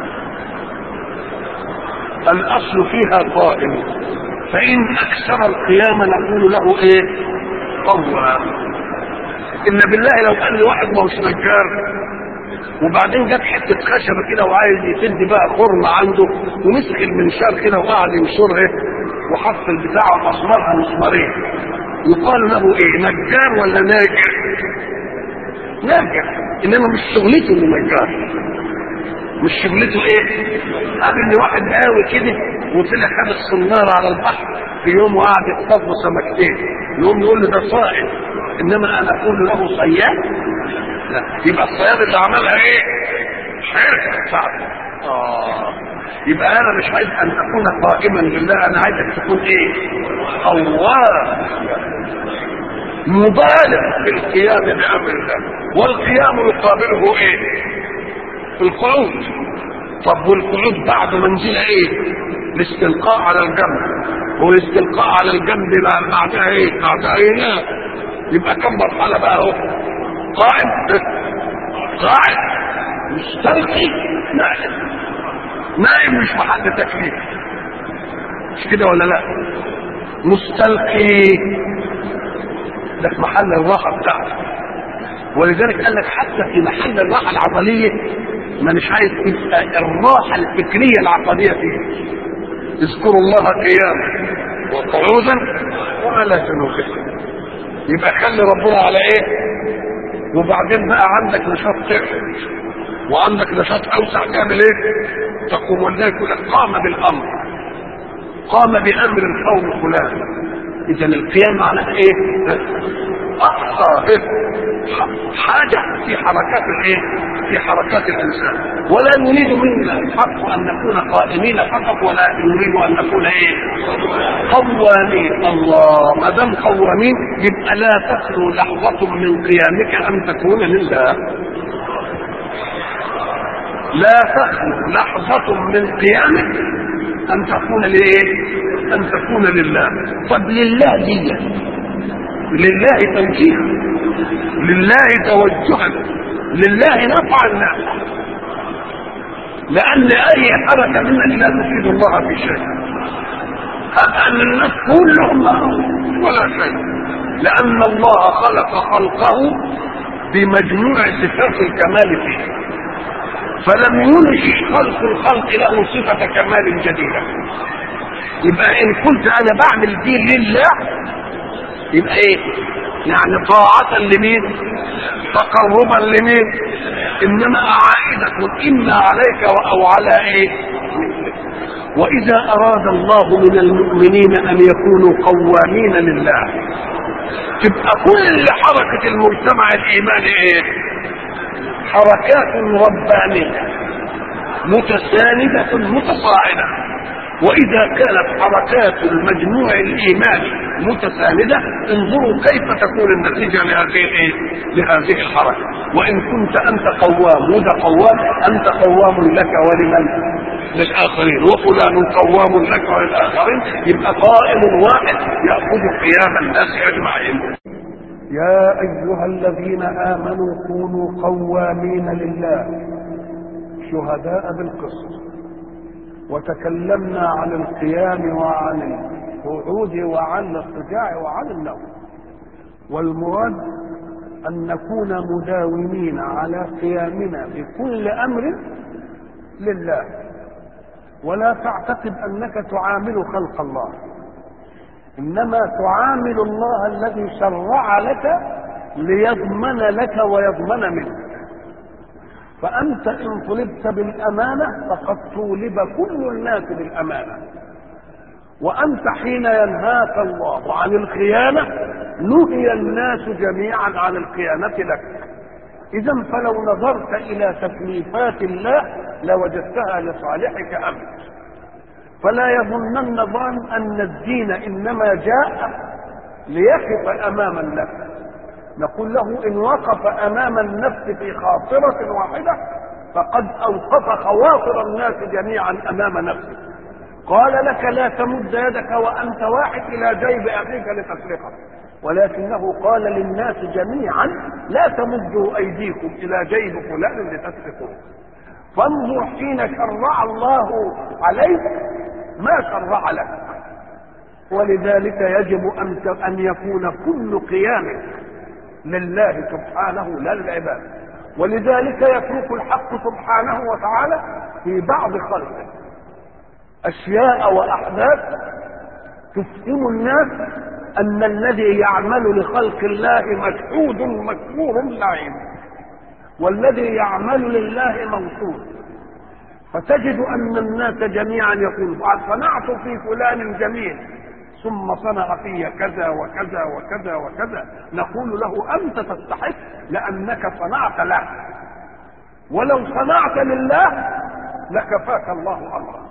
الاصل فيها قائم فان اكثر القيام نقول له ايه؟ قوام ان بالله لو قال لي واحد ما هوش نجار وبعدين جت حته خشبه كده وعايز يسد بقى خرم عنده ومسك المنشار كده وقعد ينشرها وحط البتاع ومسمرها مسمارين يقال له ايه نجار ولا ناجر؟ ناجر انما مش شغلته انه نجار مش شغلته ايه؟ قال ان واحد قاوي كده وطلع خد الصناره على البحر في يوم وقعد يصطاد سمكتين يقوم يقول له ده صائد انما انا اقول له صياد لا يبقى الصياد اللي عملها ايه حرفه صعبه اه يبقى انا مش عايز ان اكون قائما لله انا عايزك تكون ايه قوام مبالغ في القيام بامر الله والقيام يقابله ايه القعود طب والقعود بعد منزله ايه الاستلقاء على الجنب والاستلقاء على الجنب بعدها ايه بعدها ايه يبقى كم مرحلة بقى اهو قائم قاعد مستلقي نائم نائم مش محل تكليف مش كده ولا لا مستلقي ده في محل الراحة بتاعته ولذلك قال لك حتى في محل الراحة العضلية ما مش عايز تبقى الراحة الفكرية العقدية فيه اذكروا الله قياما وقعودا وعلى جنوبهم يبقى خلي ربنا على ايه وبعدين بقى عندك نشاط تقعد وعندك نشاط اوسع تعمل ايه تقوم والله يقول لك قام بالامر قام بامر القوم فلان اذا القيام معناها ايه اقصى إيه؟ حاجه في حركات الايه في حركات الانسان ولا نريد منا الحق ان نكون قائمين فقط ولا نريد ان نكون ايه قوامين الله ما دام قوامين يبقى لا تخلو لحظه من قيامك ان تكون لله لا تخلو لحظة من قيامك أن تكون لإيه؟ أن تكون لله. طب لله دي لله توجيها لله توجها لله نفع الناس لأن أي حركة منك لا تفيد الله في شيء أن الناس كلهم ولا شيء لأن الله خلق خلقه بمجموع صفات الكمال فيه فلم ينشئ خلق الخلق له صفة كمال جديدة يبقى إن قلت أنا بعمل دي لله يبقى إيه؟ يعني طاعة لمين؟ تقربا لمين؟ إنما عائدة إما عليك أو على إيه؟ وإذا أراد الله من المؤمنين أن يكونوا قوامين لله تبقى كل حركة المجتمع الإيماني إيه؟ حركات ربانية متساندة متصاعدة وإذا كانت حركات المجموع الإيماني متساندة انظروا كيف تكون النتيجة لهذه الإيه؟ لهذه الحركة وإن كنت أنت قوام وده قوام أنت قوام لك ولمن؟ للآخرين وفلان قوام لك وللآخرين يبقى قائم واحد يأخذ قيام الناس أجمعين يا أيها الذين آمنوا كونوا قوامين لله شهداء بالقسط وتكلمنا عن القيام وعن القعود وعن الاضطجاع وعن النوم والمراد أن نكون مداومين على قيامنا بكل أمر لله ولا تعتقد أنك تعامل خلق الله إنما تعامل الله الذي شرع لك ليضمن لك ويضمن منك فأنت إن طلبت بالأمانة فقد طولب كل الناس بالأمانة وأنت حين ينهاك الله عن الخيانة نهي الناس جميعا عن الخيانة لك إذا فلو نظرت إلى تكليفات الله لوجدتها لصالحك أنت فلا يظنن ظان أن الدين إنما جاء ليقف أمام النفس نقول له إن وقف أمام النفس في خاطرة واحدة فقد أوقف خواطر الناس جميعا أمام نفسه قال لك لا تمد يدك وأنت واحد إلى جيب أخيك لتسرقه ولكنه قال للناس جميعا لا تمدوا أيديكم إلى جيب فلان لتسرقوه فانظر حين شرع الله عليك ما شرع لك ولذلك يجب أن أن يكون كل قيامك لله سبحانه لا للعباد ولذلك يترك الحق سبحانه وتعالى في بعض خلقه أشياء وأحداث تفهم الناس أن الذي يعمل لخلق الله مشهود مكفور لعين والذي يعمل لله موصول فتجد أن الناس جميعا يقول صنعت في فلان جميل ثم صنع في كذا وكذا وكذا وكذا نقول له أنت تستحق لأنك صنعت له ولو صنعت لله لكفاك الله أمرا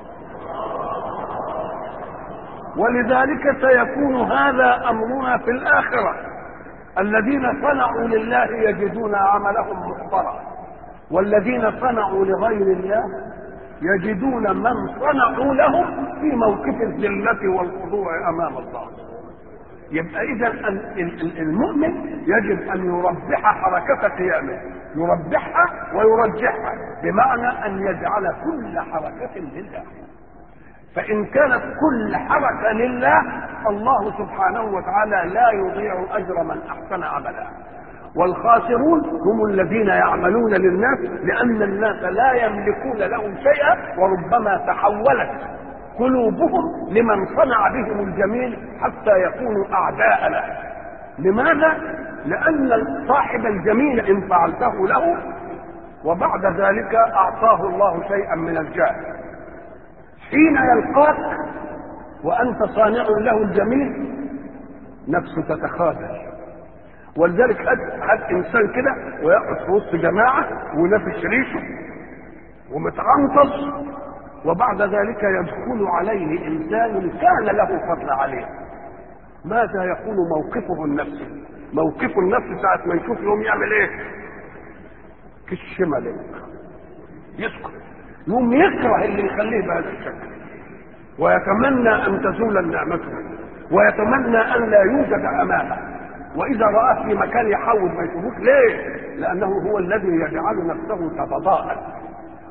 ولذلك سيكون هذا أمرنا في الآخرة الذين صنعوا لله يجدون عملهم محضرا والذين صنعوا لغير الله يجدون من صنعوا لهم في موقف الذلة والخضوع أمام الله يبقى إذا المؤمن يجب أن يربح حركة قيامه يربحها ويرجحها بمعنى أن يجعل كل حركة لله فإن كانت كل حركة لله الله سبحانه وتعالى لا يضيع أجر من أحسن عملا والخاسرون هم الذين يعملون للناس لأن الناس لا يملكون لهم شيئا وربما تحولت قلوبهم لمن صنع بهم الجميل حتى يكونوا أعداء له لماذا؟ لأن صاحب الجميل إن فعلته له وبعد ذلك أعطاه الله شيئا من الجاه حين يلقاك وأنت صانع له الجميل نفسه تتخاذل ولذلك هات هات انسان كده ويقعد في وسط جماعه ونافش ريشه ومتعنطص وبعد ذلك يدخل عليه انسان كان له فضل عليه ماذا يكون موقفه النفسي موقفه النفسي ساعة ما يشوف يوم يعمل ايه كش ملك يسكت يوم يكره اللي يخليه بهذا الشكل ويتمنى ان تزول النعمة ويتمنى ان لا يوجد امامه واذا راه في مكان يحول ما يشوفوش ليه لانه هو الذي يجعل نفسه تتضاءل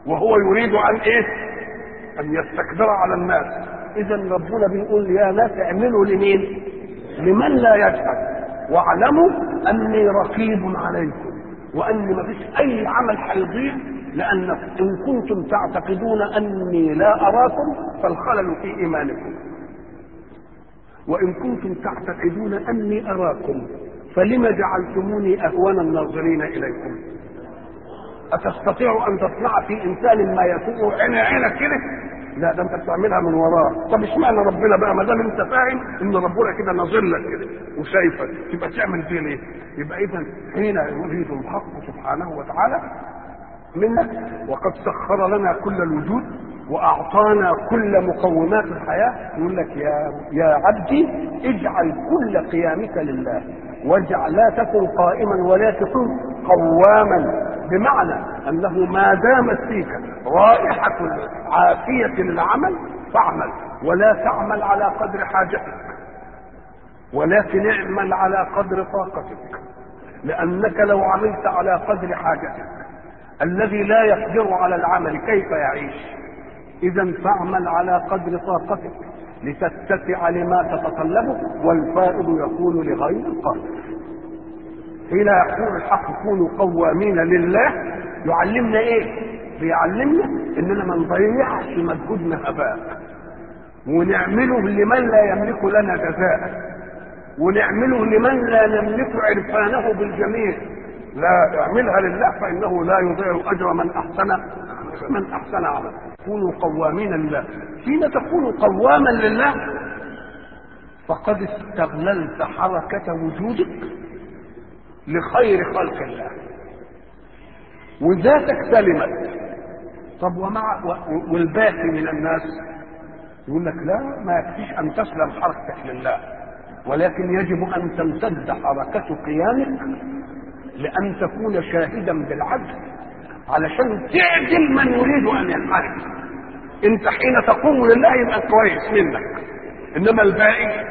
وهو يريد ان ايه ان يستكبر على الناس اذا ربنا بيقول يا ناس اعملوا لمين لمن لا يجهل واعلموا اني رقيب عليكم وان ما فيش اي عمل هيضيع لان ان كنتم تعتقدون اني لا اراكم فالخلل في ايمانكم وان كنتم تعتقدون اني اراكم فلم جعلتموني اهون الناظرين اليكم اتستطيع ان تصنع في انسان ما يسوء عين عينك كده لا ده انت بتعملها من وراه طب اشمعنى ربنا بقى ما دام انت فاهم ان ربنا كده ناظر لك كده وشايفك تبقى تعمل فيه ليه؟ يبقى اذا حين يريد الحق سبحانه وتعالى منا وقد سخر لنا كل الوجود واعطانا كل مقومات الحياه يقول لك يا يا عبدي اجعل كل قيامك لله واجعل لا تكن قائما ولا تكن قواما بمعنى انه ما دامت فيك رائحه عافيه للعمل فاعمل ولا تعمل على قدر حاجتك ولكن اعمل على قدر طاقتك لانك لو عملت على قدر حاجتك الذي لا يقدر على العمل كيف يعيش اذا فاعمل على قدر طاقتك لتتسع لما تتطلبه والفائض يكون لغير القادر حين يقول الحق كونوا قوامين لله يعلمنا ايه بيعلمنا اننا ما نضيعش مجهودنا هباء ونعمله لمن لا يملك لنا جزاء ونعمله لمن لا نملك عرفانه بالجميل لا اعملها لله فانه لا يضيع اجر من احسن من احسن عملا كونوا قوامين لله حين تكون قواما لله فقد استغللت حركه وجودك لخير خلق الله وذاتك سلمت طب ومع والباقي من الناس يقول لك لا ما يكفيش ان تسلم حركتك لله ولكن يجب ان تمتد حركه قيامك لان تكون شاهدا بالعدل علشان تعدل من يريد ان ينحرف انت حين تقوم لله يبقى كويس منك انما الباقي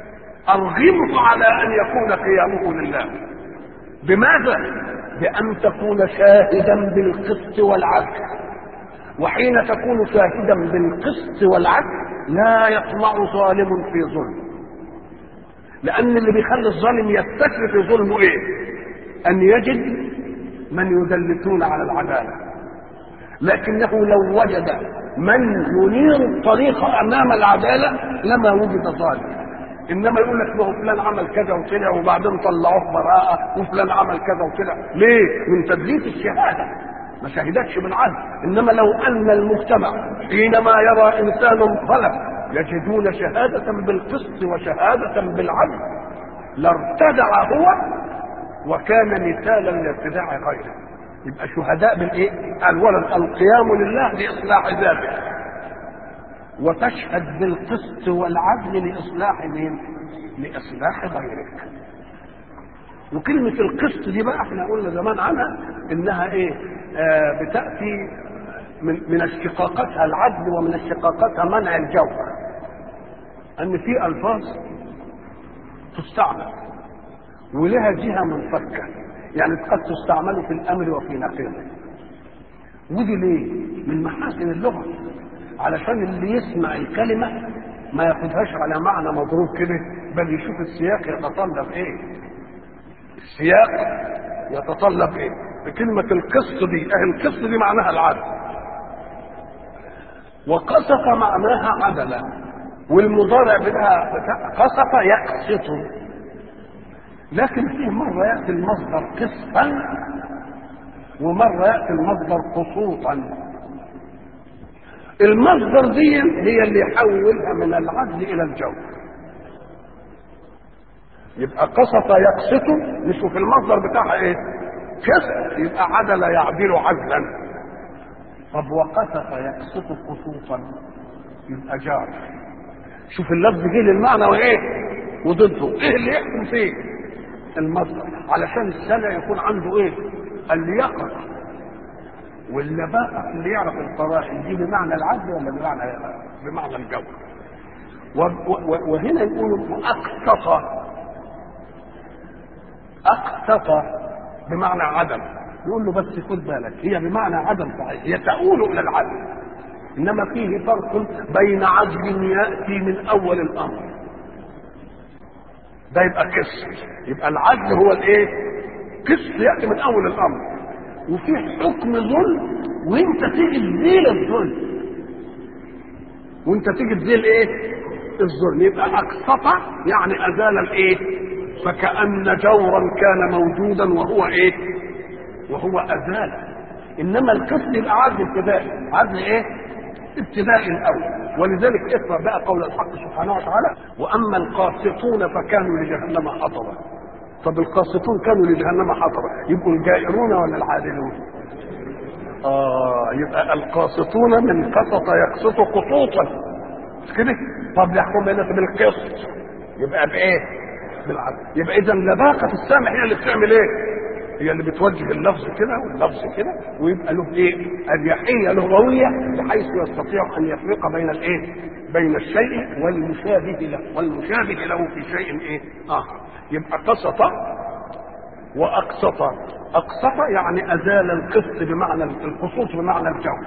ارغمه على ان يكون قيامه لله بماذا بان تكون شاهدا بالقسط والعدل وحين تكون شاهدا بالقسط والعدل لا يطمع ظالم في ظلم لان اللي بيخلي الظالم يستكفي في ظلمه ايه ان يجد من يدلسون على العداله لكنه لو وجد من ينير الطريق امام العداله لما وجد ظالم انما يقول لك ما هو فلان عمل كذا وطلع وبعدين طلعوه براءه وفلان عمل كذا وطلع ليه؟ من تدليس الشهاده ما شهدتش بالعدل انما لو ان المجتمع حينما يرى انسان ظلم يجدون شهاده بالقسط وشهاده بالعدل لارتدع هو وكان مثالا لارتداع غيره يبقى شهداء بالايه؟ اولا القيام لله لاصلاح ذاته وتشهد بالقسط والعدل لاصلاح مين؟ لاصلاح غيرك. وكلمة القسط دي بقى احنا قلنا زمان عنها انها ايه؟ آه بتأتي من من اشتقاقاتها العدل ومن اشتقاقاتها منع الجور. ان في الفاظ تستعمل ولها جهة منفكة يعني قد تستعمل في الامر وفي نقيضه. ودي ليه؟ من محاسن اللغة علشان اللي يسمع الكلمة ما ياخدهاش على معنى مضروب كده بل يشوف السياق يتطلب ايه السياق يتطلب ايه كلمة القسط دي اه القسط دي معناها العدل وقسط معناها عدلا والمضارع بتاع قسط يقسط لكن فيه مرة يأتي المصدر قسطا ومرة يأتي المصدر قسوطا المصدر دي هي اللي يحولها من العدل الى الجور يبقى قسط يقسط نشوف المصدر بتاعها ايه قسط يبقى عدل يعدل عدلا طب وقسط يقسط قسوطا يبقى جار شوف اللفظ جه للمعنى وايه وضده ايه اللي يحكم فيه المصدر علشان السنة يكون عنده ايه اليقظة واللباقة اللي يعرف القرائن دي بمعنى العدل ولا بمعنى بمعنى الجو وهنا يقولوا أقسط أقسط بمعنى عدم يقول له بس خد بالك هي بمعنى عدم صحيح هي تؤول الى العدل انما فيه فرق بين عدل ياتي من اول الامر ده يبقى قسط يبقى العدل هو الايه قسط ياتي من اول الامر وفي حكم ظلم وانت تيجي تزيل الظلم وانت تيجي تزيل ايه الظلم يبقى اقسط يعني ازال الايه فكأن جورا كان موجودا وهو ايه وهو ازاله انما القسط يبقى عدل ابتدائي عدل ايه ابتدائي الاول ولذلك اقرا بقى قول الحق سبحانه وتعالى واما القاسطون فكانوا لجهنم حطبا طب القاسطون كانوا لجهنم حطبا يبقوا الجائرون ولا العادلون اه يبقى القاسطون من قسط يقسط قسوطا مش كده طب يحكم الناس بالقسط يبقى بايه بالعدل يبقى اذا لباقه السامع هي اللي بتعمل ايه هي اللي بتوجه اللفظ كده واللفظ كده ويبقى له ايه اريحيه لغويه بحيث يستطيع ان يفرق بين الايه بين الشيء والمشابه له والمشابه له في شيء ايه اخر يبقى قسط واقسط اقسط يعني ازال القسط بمعنى القسوط بمعنى الجو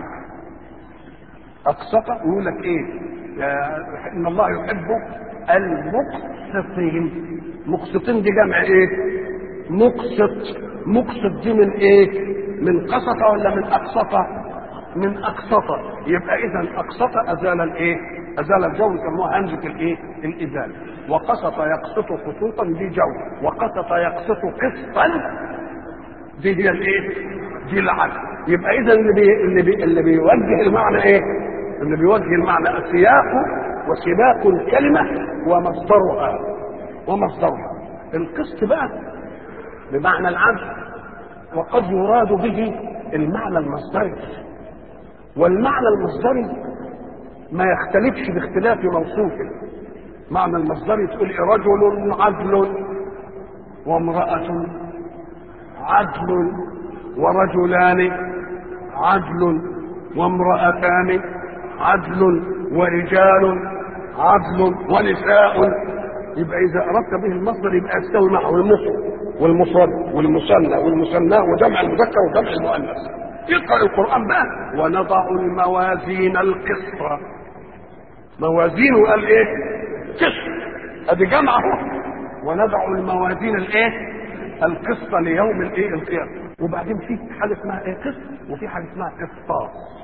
اقسط يقول لك ايه ان الله يحب المقسطين مقسطين دي جمع ايه مقسط مقسط دي من ايه من قسط ولا من اقسط من اقسط يبقى اذا اقسط ازال الايه ازال الجو يسموها همزه الايه الازاله وقسط يقسط قسوطا دي جو وقسط يقسط قسطا دي هي الايه دي العدل يبقى اذا اللي بي اللي, بي اللي بيوجه المعنى ايه اللي بيوجه المعنى سياق وسباق الكلمه ومصدرها ومصدرها القسط بقى بمعنى العدل وقد يراد به المعنى المصدري والمعنى المصدري ما يختلفش باختلاف موصوفه معنى المصدري تقول إيه رجل عدل وامرأة عدل ورجلان عدل وامرأتان عدل ورجال عدل ونساء يبقى إذا أردت به المصدر يبقى يستوي معه المفرد والمفرد والمثنى والمثنى وجمع المذكر وجمع المؤنث اقرا القران بقى ونضع الموازين القسط موازين قال ايه قسط ادي جمع اهو ونضع الموازين الايه القسط ليوم الايه القيامه وبعدين في حاجه اسمها ايه قسط وفي حاجه اسمها قسطاس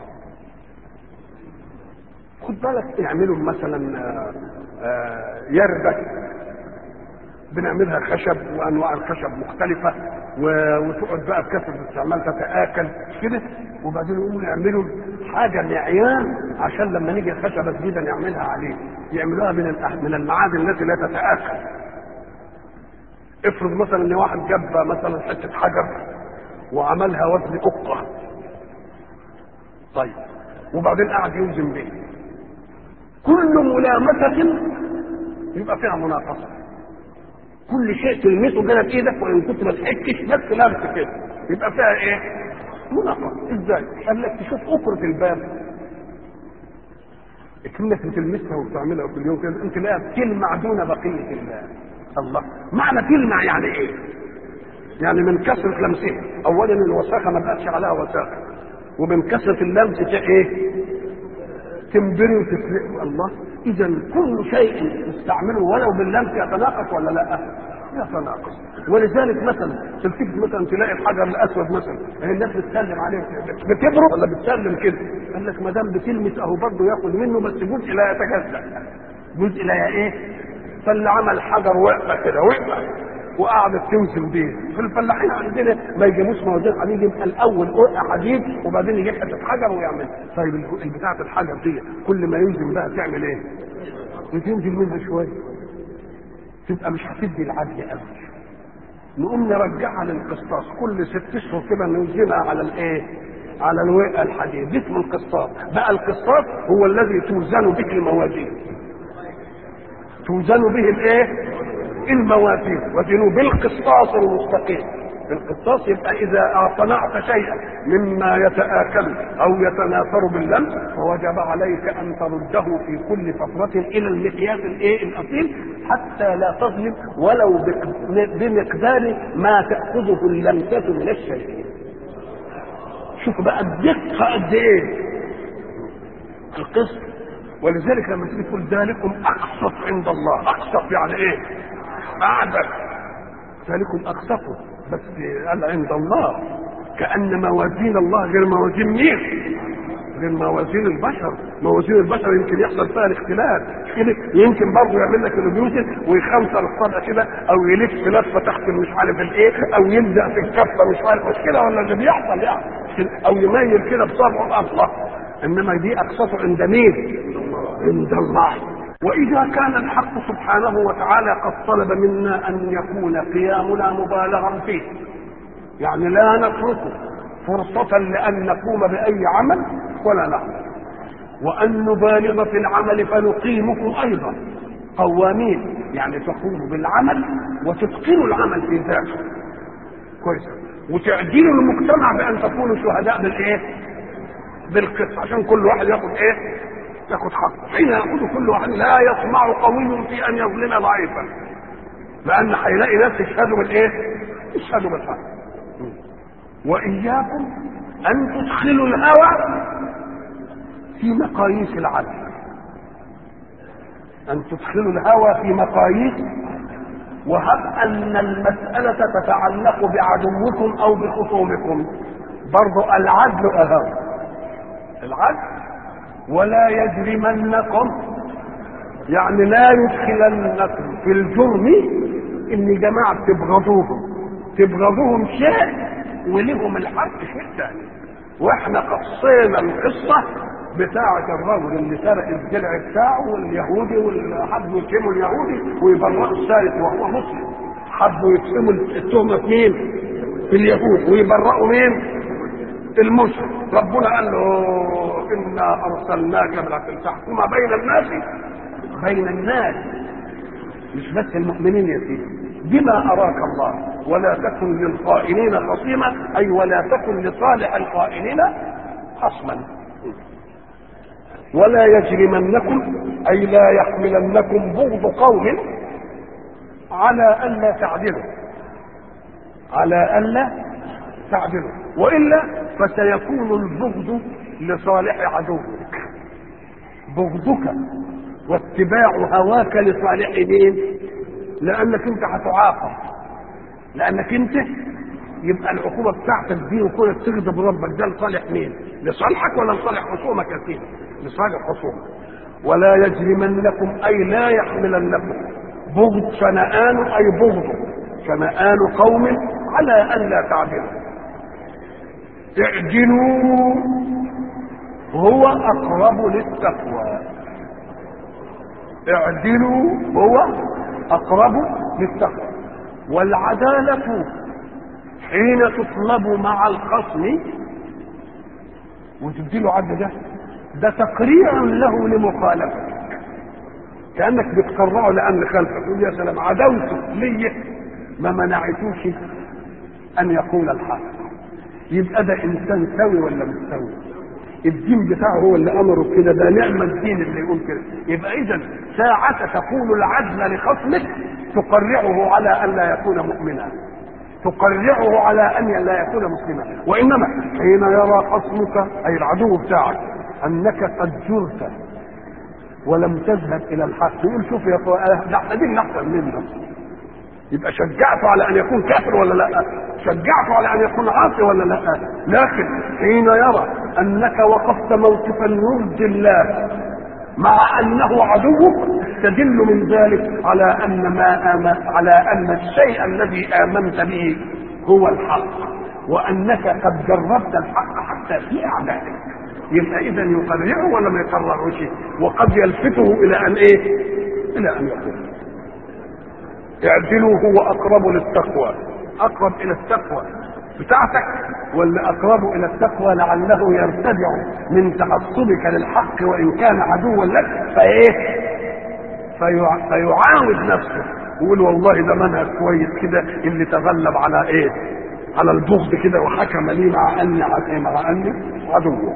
خد بالك يعملوا مثلا آآ آآ يربك بنعملها خشب وانواع الخشب مختلفه وتقعد بقى بكثره الاستعمال تتاكل كده وبعدين يقوموا يعملوا حاجه معيار عشان لما نيجي خشبه جديده نعملها عليه يعملوها من من المعادن التي لا تتاكل افرض مثلا ان واحد جاب مثلا حته حجر وعملها وزن قطه طيب وبعدين قعد يوزن به كل ملامسه يبقى فيها مناقصه كل شيء تلمسه كده بايدك وان كنت ما تحكش بس لمس كده يبقى فيها ايه؟ مناقصه ازاي؟ قال لك تشوف اكرة الباب كأنك بتلمسها وبتعملها كل يوم كده انت لا تلمع دون بقيه الله الله معنى تلمع يعني ايه؟ يعني من كثره لمسها اولا الوساخه ما بقتش عليها وساخه ومن كثره اللمس ايه؟ تنبري وتفرق الله اذا كل شيء تستعمله ولو باللمس يتناقص ولا لا يتناقص ولذلك مثلا تلتفت مثلا تلاقي الحجر الاسود مثلا هي الناس بتسلم عليه بتبرق ولا بتسلم كده قال لك ما دام بتلمس اهو برضه ياخد منه بس جزء لا يتجزا جزء لا ايه فاللي عمل حجر وقفه كده وقفه وقعدت توزن بيه في الفلاحين عندنا ما يجيبوش موازين حديد يبقى الاول قرع حديد وبعدين يجيب حته حجر ويعمل طيب بتاعه الحجر دي كل ما يوزن بقى تعمل ايه؟ بتنزل منها شويه تبقى مش هتدي العدل قوي نقوم نرجعها للقسطاس كل ست اشهر كده نوزنها على الايه؟ على الوقع الحديد اسمه القسطاس بقى القسطاس هو الذي توزن به الموازين توزن به الايه؟ الموازين وزنوا بالقسطاس المستقيم القسطاس يبقى اذا صنعت شيئا مما يتآكل او يتناثر باللمس فوجب عليك ان ترده في كل فترة الى المقياس الايه الاصيل حتى لا تظلم ولو بمقدار ما تأخذه اللمسة من الشيء شوف بقى الدقه قد ايه القسط ولذلك لما تيجي تقول ذلكم اقسط عند الله اقسط يعني ايه اعدل ذلكم اقسطوا بس قال عند الله كان موازين الله غير موازين مين غير موازين البشر موازين البشر يمكن يحصل فيها الاختلاف كده يمكن برضه يعمل لك البيوت ويخمسر الصدع كده او يلف لفه تحت مش عارف الايه او يلزق في الكفه مش عارف مش كده ولا اللي بيحصل يعني او يميل كده بصبعه الاصلع انما دي اقسطه عند مين عند الله واذا كان الحق سبحانه وتعالى قد طلب منا ان يكون قيامنا مبالغا فيه يعني لا نتركه فرصة لأن نقوم بأي عمل ولا نعمل وأن نبالغ في العمل فنقيمه أيضا قوامين يعني تقوموا بالعمل وتتقنوا العمل في ذاته كويس وتعدلوا المجتمع بأن تكونوا شهداء بالإيه؟ بالقسط عشان كل واحد ياخد إيه؟ ياخد حقه حين ياخذ كل واحد لا يطمع قوي في أن يظلم ضعيفا لأن هيلاقي ناس يشهدوا بالإيه؟ يشهدوا بالحق وإياكم أن تدخلوا الهوى في مقاييس العدل أن تدخلوا الهوى في مقاييس وهب أن المسألة تتعلق بعدوكم أو بخصومكم برضو العدل أهم العدل ولا يجرمنكم يعني لا يدخلنكم في الجرم ان جماعه تبغضوهم تبغضوهم شيء ولهم الحق شيء ثاني واحنا قصينا القصه بتاعة الرجل اللي سرق الدرع بتاعه واليهودي وحبوا يتهموا اليهودي ويبرئوا السارق وهو مسلم حبوا يتهموا التهمه في مين؟ في اليهود ويبرئوا مين؟ المسلم ربنا قال له انا ارسلناك بالعدل تحكم بين الناس بين الناس مش بس المؤمنين يا سيدي بما اراك الله ولا تكن للخائنين خصيما اي ولا تكن لصالح الخائنين خصما ولا يجرمنكم اي لا يحملنكم بغض قوم على الا تعدلوا على الا تعدلوا والا فسيكون البغض لصالح عدوك بغضك واتباع هواك لصالح مين لانك انت هتعاقب لانك انت يبقى العقوبه بتاعتك دي وكونك تغضب ربك ده لصالح مين؟ لصالحك ولا لصالح خصومك يا سيدي؟ لصالح خصومك ولا يجرمنكم اي لا يحملنكم بغض شنآن اي بغض شنآن قوم على ان لا تعدلوا اعدلوا هو اقرب للتقوى اعدلوا هو اقرب للتقوى والعدالة حين تطلب مع الخصم وتديله عدل ده ده تقريع له لمخالفتك كانك بتقرعه لان خلفك تقول يا سلام عداوته ليه ما منعتوش ان يقول الحق يبقى ده انسان سوي ولا مش سوي الدين بتاعه هو اللي امره كده ده نعم الدين اللي يقول كده يبقى اذا ساعة تقول العدل لخصمك تقرعه على ان لا يكون مؤمنا تقرعه على ان لا يكون مسلما وانما حين يرى خصمك اي العدو بتاعك انك قد جرت ولم تذهب الى الحق يقول شوف يا اخويا ده احنا دين احسن منك يبقى شجعته على ان يكون كافر ولا لا شجعته على ان يكون عاصي ولا لا لكن حين يرى انك وقفت موقفا يرضي الله مع انه عدوك تدل من ذلك على ان ما آمن على ان الشيء الذي امنت به هو الحق وانك قد جربت الحق حتى في اعدائك يبقى اذا يقرعه ولا ما يقرعوش وقد يلفته الى ان ايه الى ان يقول اعدلوا هو اقرب للتقوى اقرب الى التقوى بتاعتك ولا اقرب الى التقوى لعله يرتدع من تعصبك للحق وان كان عدوا لك فايه فيع... فيعاود نفسه يقول والله ده منهج كويس كده اللي تغلب على ايه على البغض كده وحكم لي مع اني مع اني عدو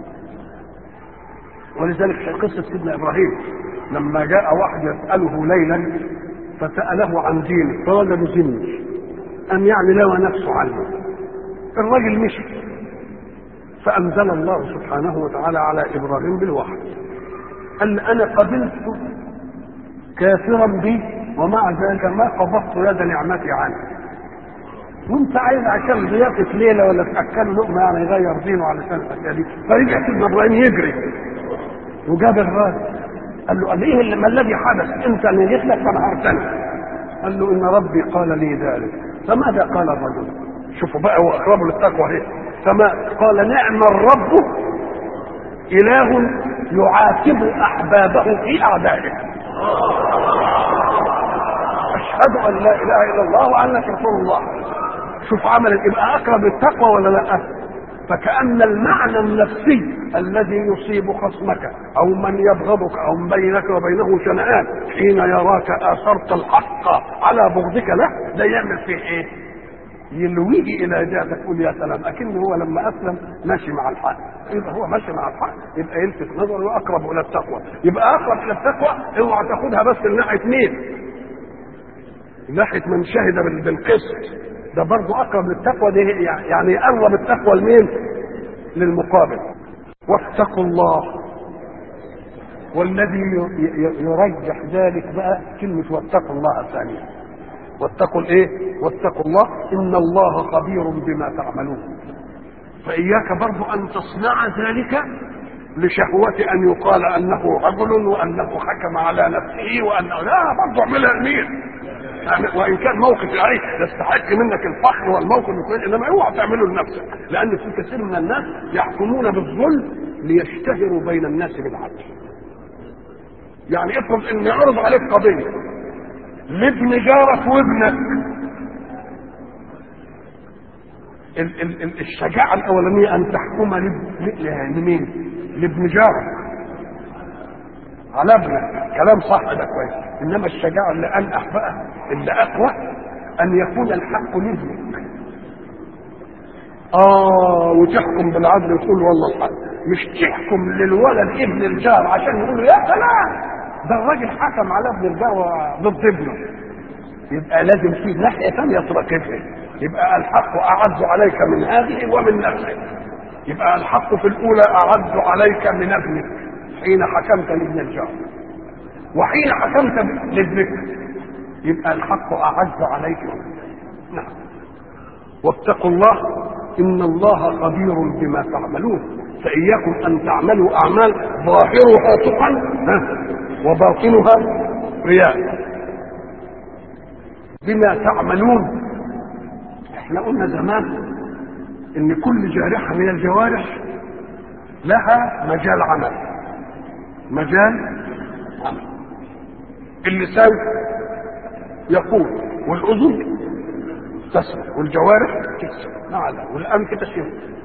ولذلك في قصه سيدنا ابراهيم لما جاء واحد يساله ليلا فسأله عن دينه فوجد ذمي أن يعني لوى نفسه عنه الراجل مشي فأنزل الله سبحانه وتعالى على إبراهيم بالوحي قال أنا قبلت كافرا بي ومع ذلك ما قبضت يد نعمتي عنه وانت عايز عشان ضيافة ليلة ولا تأكله لقمة يعني يغير دينه علشان الحكاية دي فرجع سيدنا إبراهيم يجري وجاب الراجل قال له قال ايه اللي ما الذي حدث انت اللي جيت لك فنهرتني قال له ان ربي قال لي ذلك فماذا قال الرجل شوفوا بقى هو اقرب للتقوى ايه فما قال نعم الرب اله يعاتب احبابه في اعدائه اشهد ان لا اله الا الله وانك رسول الله شوف عمل يبقى اقرب للتقوى ولا لا فكأن المعنى النفسي الذي يصيب خصمك أو من يبغضك أو بينك وبينه شنآن حين يراك آثرت الحق على بغضك له ده يعمل فيه إيه؟ يلويه إلى جهتك تقول يا سلام أكن هو لما أسلم ماشي مع الحق يبقى هو ماشي مع الحق يبقى يلفت نظره وأقرب إلى التقوى يبقى أقرب إلى التقوى اوعى تاخدها بس من ناحية مين؟ من ناحية من شهد بالقسط ده برضه اقرب للتقوى دي يعني يقرب التقوى لمين؟ للمقابل واتقوا الله والذي يرجح ذلك بقى كلمة واتقوا الله ثانية واتقوا الايه؟ واتقوا الله ان الله خبير بما تعملون فإياك برضه أن تصنع ذلك لشهوة أن يقال أنه رجل وأنه حكم على نفسه وأنه لا برضه اعملها لمين؟ يعني وان كان موقف يعني يستحق منك الفخر والموقف الكويس انما اوعى تعمله لنفسك لان في كثير من الناس يحكمون بالظلم ليشتهروا بين الناس بالعدل يعني افرض ان يعرض عليك قضيه لابن جارك وابنك ال- ال- ال- الشجاعه الاولانيه ان تحكم لب- لمين؟ لابن جارك على ابنك كلام صح ده كويس انما الشجاعه اللي انقح بقى اللي اقوى ان يكون الحق لابنك اه وتحكم بالعدل وتقول والله الحق مش تحكم للولد ابن الجار عشان يقولوا يا سلام ده الراجل حكم على ابن الجار ضد ابنه يبقى لازم في ناحيه ثانيه تراقبها يبقى الحق اعز عليك من هذه ومن نفسك يبقى الحق في الاولى اعز عليك من ابنك حين حكمت لابن الجار وحين حكمت لابنك يبقى الحق اعز عليك نعم واتقوا الله ان الله خبير بما تعملون فاياكم ان تعملوا اعمال ظاهرها تقى ها، وباطنها رياء بما تعملون احنا قلنا زمان ان كل جارحه من الجوارح لها مجال عمل مجال عمل اللسان يقول والاذن تسمع والجوارح تكسب نعم والانف تشم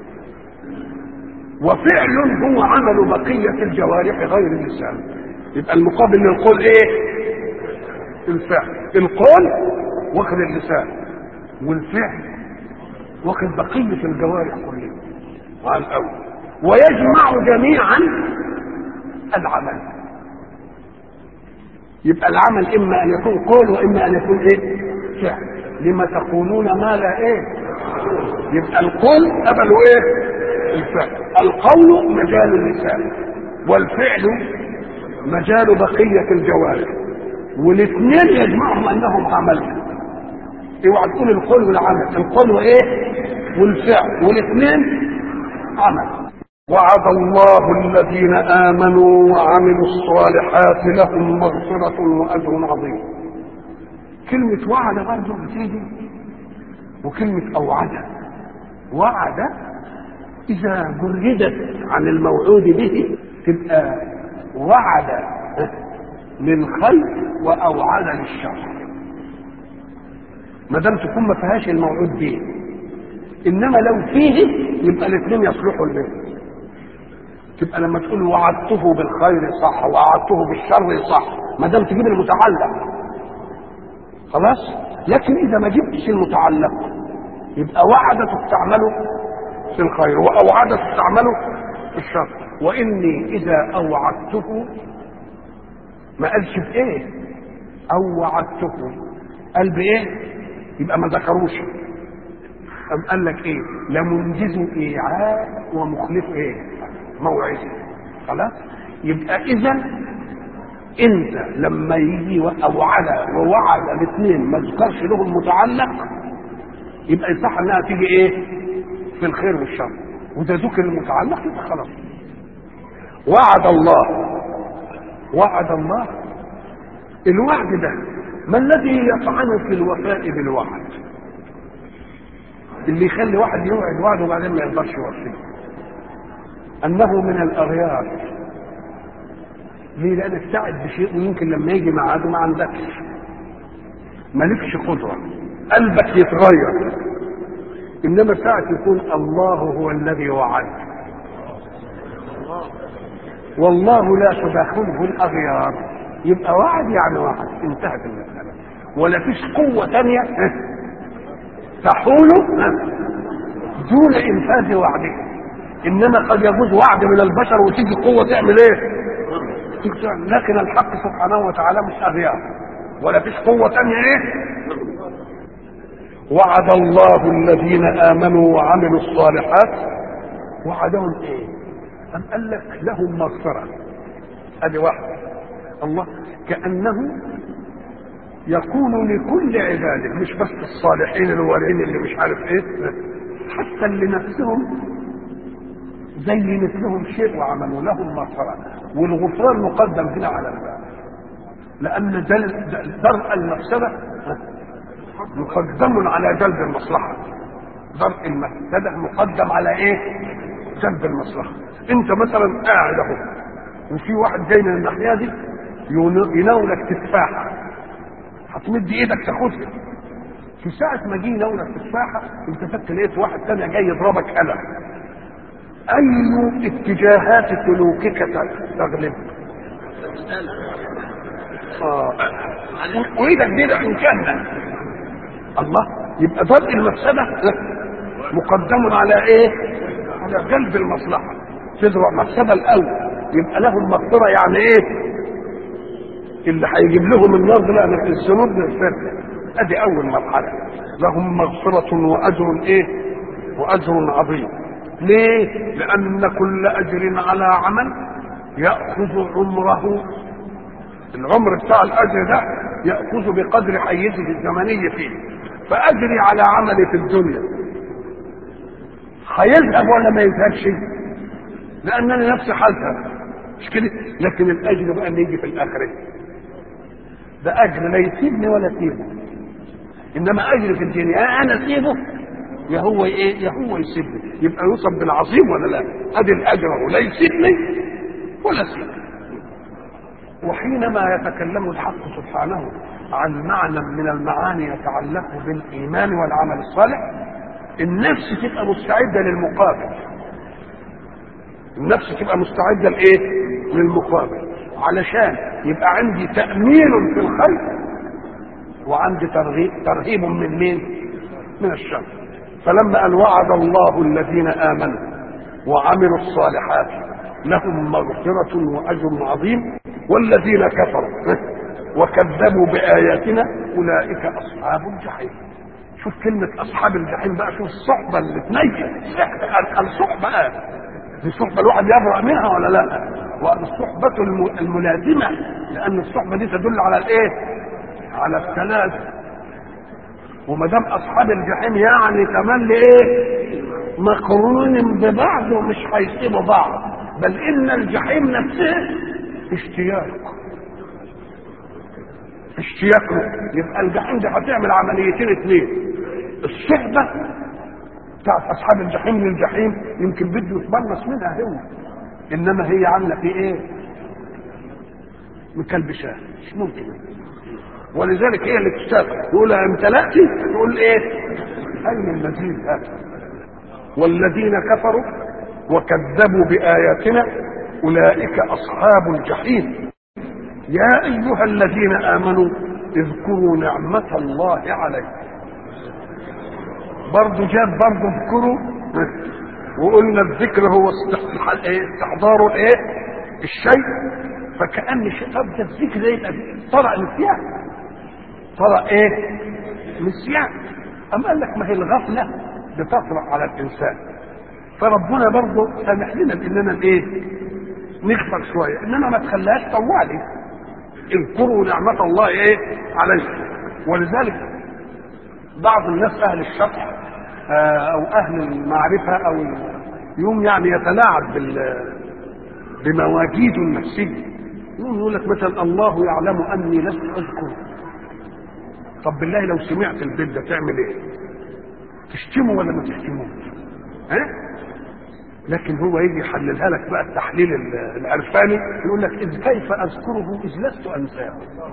وفعل هو عمل بقيه الجوارح غير اللسان يبقى المقابل للقول ايه الفعل القول واخد اللسان والفعل واخد بقيه الجوارح كلها مع الاول ويجمع جميعا العمل يبقى العمل اما ان يكون قول واما ان يكون ايه فعل لما تقولون ما لا ايه يبقى القول قبلوا ايه الفعل القول مجال اللسان والفعل مجال بقية الجوارح والاثنين يجمعهم انهم عمل اوعى تقول القول والعمل القول وايه والفعل والاثنين عمل وعد الله الذين امنوا وعملوا الصالحات لهم مغفرة واجر عظيم كلمة وعد برضه بتيجي وكلمة أوعد وعد إذا جردت عن الموعود به تبقى وعد للخير وأوعد للشر ما دام تكون ما فيهاش الموعود به إنما لو فيه يبقى الاثنين يصلحوا البيت تبقى لما تقول وعدته بالخير صح ووعدته بالشر صح ما دام تجيب المتعلق خلاص لكن اذا ما جبتش المتعلق يبقى وعد تستعمله في الخير واوعد تستعمله في الشر واني اذا اوعدته ما قالش بايه اوعدته قال بايه يبقى ما ذكروش أم قال لك ايه لمنجز ايعاء ومخلف ايه موعد خلاص يبقى اذا انت لما يجي او على ووعد الاثنين ما ذكرش لهم متعلق يبقى يصح انها تيجي ايه في الخير والشر وده ذكر المتعلق يبقى خلاص وعد الله وعد الله الوعد ده ما الذي يطعن في الوفاء بالوعد اللي يخلي واحد يوعد وعده وبعدين ما يقدرش يوفيه انه من الاغيار ليه لانك تعد بشيء ويمكن لما يجي ميعاده ما عندكش مالكش قدره قلبك يتغير انما ساعه يكون الله هو الذي وعد والله لا تداخله الاغيار يبقى وعد يعني وعد انتهت المساله ولا فيش قوه ثانيه تحول دون انفاذ وعده انما قد يجوز وعد من البشر وتيجي قوه تعمل ايه لكن الحق سبحانه وتعالى مش اغيار ولا فيش قوه ثانيه ايه وعد الله الذين امنوا وعملوا الصالحات وعدهم ايه ام قال لك لهم مغفره ادي واحده الله كانه يكون لكل عباده مش بس الصالحين الوالين اللي مش عارف ايه حتى اللي نفسهم زي مثلهم شيء وعملوا لهم مغفرة والغفران مقدم هنا على الباب لأن درء المفسدة مقدم على جلب المصلحة درء المفسدة مقدم على ايه؟ جلب المصلحة انت مثلا قاعد اهو وفي واحد جاي من الناحية دي يناولك تفاحة هتمد ايدك تاخدها في ساعة ما جه يناولك تفاحة انت فكر لقيت واحد تاني جاي يضربك قلم اي اتجاهات سلوكك تغلب آه. وايدك دي ان كان الله يبقى درء المفسده مقدم على ايه على جلب المصلحه تزرع مفسده الاول يبقى لهم مغفره يعني ايه اللي هيجيب لهم النار ده لان الذنوب نغفرها ادي اول مرحله لهم مغفره واجر ايه واجر عظيم ليه لان كل اجر على عمل ياخذ عمره العمر بتاع الاجر ده ياخذ بقدر حيزه الزمني فيه فاجري على عملي في الدنيا هيذهب ولا ما يذهبش لانني نفسي هذهب مش كده لكن الاجر بقى اللي يجي في الاخره ده اجر لا يسيبني ولا يسيبه انما اجر في الدنيا يا انا اسيبه يا هو ايه يا هو يسيبني يبقى يوصف بالعظيم ولا لا ادي الاجر اهو لا يسيبني ولا يسيبني وحينما يتكلم الحق سبحانه عن معنى من المعاني يتعلق بالايمان والعمل الصالح النفس تبقى مستعده للمقابل النفس تبقى مستعده لايه للمقابل علشان يبقى عندي تامين في الخير وعندي ترغيب ترهيب من مين من الشر فلما قال وعد الله الذين امنوا وعملوا الصالحات لهم مغفرة وأجر عظيم والذين كفروا وكذبوا بآياتنا أولئك أصحاب الجحيم شوف كلمة أصحاب الجحيم بقى شوف الصحبة اللي تنيل الصحبة قال دي صحبة الواحد يبرأ منها ولا لا والصحبة الملازمة لأن الصحبة دي تدل على الإيه؟ على الثلاث وما دام أصحاب الجحيم يعني كمان لإيه؟ مقرون ببعض ومش هيسيبوا بعض بل ان الجحيم نفسه اشتياق اشتياق يبقى الجحيم دي هتعمل عمليتين اثنين الصحبه بتاعت اصحاب الجحيم للجحيم يمكن بده يتبرص منها هو انما هي عامله في ايه؟ مكلبشاه مش ممكن ولذلك هي اللي تشتاق يقول امتلأتي تقول ايه؟ اين المزيد هذا؟ والذين كفروا وكذبوا بآياتنا أولئك أصحاب الجحيم يا أيها الذين آمنوا اذكروا نعمة الله عليكم برضو جاب برضو اذكروا وقلنا الذكر هو استحضار الايه الشيء فكأن الشيء طب ده الذكر ده يبقى طرأ نسيان طرأ ايه نسيان أم قال لك ما هي الغفلة بتطرأ على الانسان فربنا برضه سامح لنا باننا ايه نغفر شويه انما ما تخليهاش طوالي اذكروا نعمه الله ايه عليكم ولذلك بعض الناس اهل الشرح آه، او اهل المعرفه او يوم يعني يتلاعب بال بمواجيده النفسيه يقوم يقول لك مثلا الله يعلم اني لست اذكر طب بالله لو سمعت البيت ده تعمل ايه؟ تشتمه ولا ما تشتموش؟ ها؟ لكن هو يجي يحللها لك بقى التحليل ال- العرفاني يقول لك اذ كيف اذكره اذ لست انساه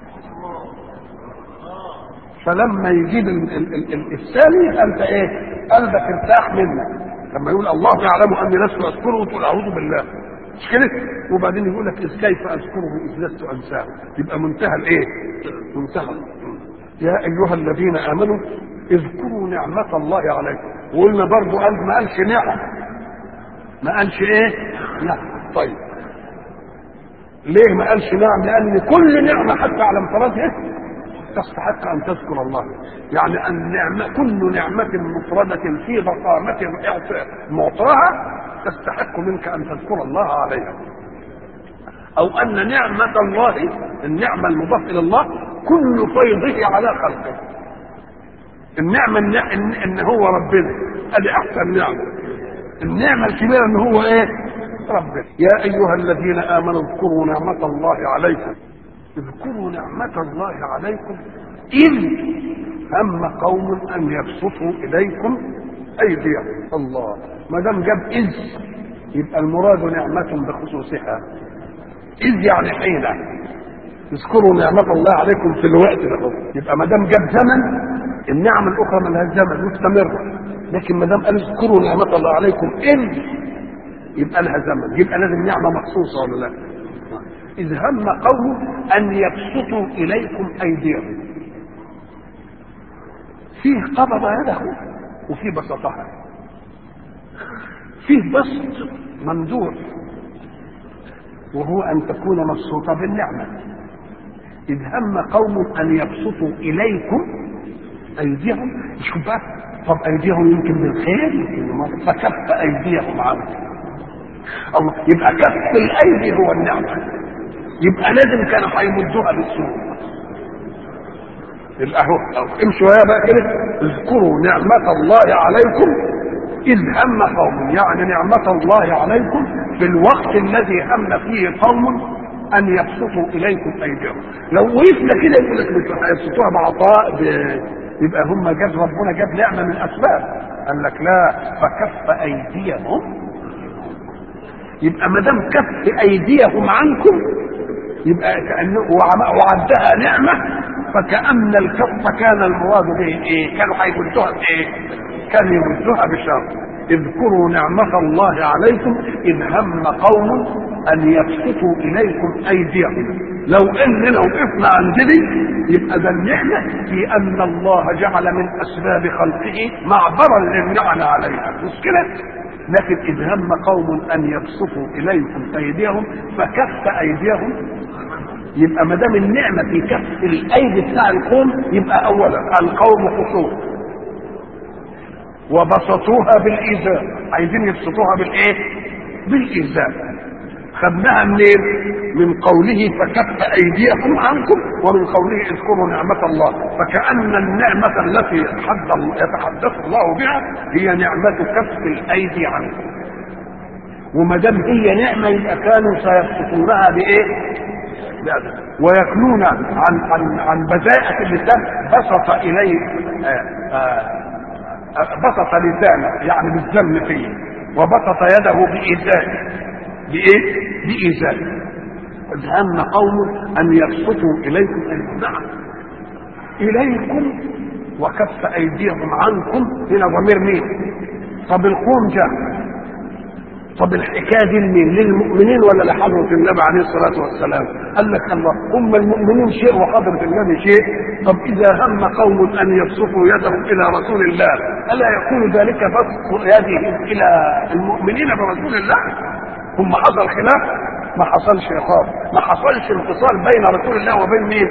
فلما يجيب ال- ال- ال- ال- الثاني انت ايه قلبك ارتاح منه لما يقول الله يعلم اني لست اذكره تقول اعوذ بالله مش كده وبعدين يقول لك اذ كيف اذكره اذ لست انساه يبقى منتهى الايه منتهى يا ايها الذين امنوا اذكروا نعمه الله عليكم وقلنا برضو قال ما قالش نعم ما قالش ايه نعم طيب ليه ما قالش نعم لان كل نعمه حتى على انفرادها تستحق ان تذكر الله يعني النعمه كل نعمه مفرده في ضخامه معطاها تستحق منك ان تذكر الله عليها او ان نعمه الله النعمه المضافه الى الله كل فيضه على خلقه النعمه ان, إن, إن هو ربنا ادي احسن نعمه النعمه الكبيره ان هو ايه ربنا يا ايها الذين امنوا اذكروا نعمه الله عليكم اذكروا نعمة الله عليكم إذ هم قوم أن يبسطوا إليكم أيديهم الله ما دام جاب إذ يبقى المراد نعمة بخصوصها إذ يعني حين اذكروا نعمة الله عليكم في الوقت ده يبقى ما دام جاب زمن النعم الأخرى ما لها زمن مستمرة لكن ما دام قال اذكروا نعمة الله عليكم إذ يبقى لها زمن يبقى لازم نعمة مخصوصة ولا لا؟ إذ هم قوم أن يبسطوا إليكم أيديهم فيه قبض يده وفيه بسطها فيه بسط ممدوح وهو أن تكون مبسوطة بالنعمة إذ هم قوم أن يبسطوا إليكم أيديهم شوف بقى طب أيديهم يمكن بالخير يمكن فكف أيديهم عنكم الله يبقى كف الأيدي هو النعمة يبقى لازم كانوا هيمدوها بالسوء يبقى اهو امشوا يا بقى كده اذكروا نعمة الله عليكم إذ هم قوم يعني نعمة الله عليكم في الوقت الذي هم فيه قوم أن يبسطوا إليكم أيديهم لو وقفنا كده يقول لك مش هيبسطوها بعطاء ب... يبقى هم جاب ربنا جاب نعمة من أسباب قال لك لا فكف أيديهم يبقى ما دام كف أيديهم عنكم يبقى كانه وعدها نعمه فكان الكف كان المراد به ايه؟ كانوا هيمدوها بايه؟ كانوا يمدوها بشر اذكروا نعمة الله عليكم إذ هم قوم أن يبسطوا إليكم أيديهم لو إننا وقفنا عند دي يبقى ده النعمة في أن الله جعل من أسباب خلقه معبرا للنعمة عليها مش كده؟ لكن إذ هم قوم أن يبسطوا إليكم أيديهم فكف أيديهم يبقى ما دام النعمة في كف الأيدي بتاع القوم يبقى أولا القوم خصوص وبسطوها بالإيذاء عايزين يبسطوها بالإيه؟ بالإيذاء خدناها منين؟ من قوله فكف أيديكم عنكم ومن قوله اذكروا نعمة الله فكأن النعمة التي حد يتحدث الله بها هي نعمة كف الأيدي عنكم وما دام هي نعمة يبقى كانوا سيبسطونها بإيه؟ بأدب. ويكنون عن عن عن بذاءة اللسان بسط إليه آآ آآ بسط لسانه يعني بالذم فيه وبسط يده بإيذائه بإيه؟ بإيذائه هم قوم أن يبسطوا إليكم أيديهم نعم إليكم وكف أيديهم عنكم هنا ضمير مين؟ طب القوم جاء طب الحكايه دي لمين؟ للمؤمنين ولا لحضره النبي عليه الصلاه والسلام؟ قال لك الله هم المؤمنين شيء وحضره النبي شيء، طب اذا هم قوم ان يبسطوا يدهم الى رسول الله، الا يكون ذلك بسط يدهم الى المؤمنين برسول الله؟ هم حصل خلاف؟ ما حصلش عقاب، ما حصلش انفصال بين رسول الله وبين مين؟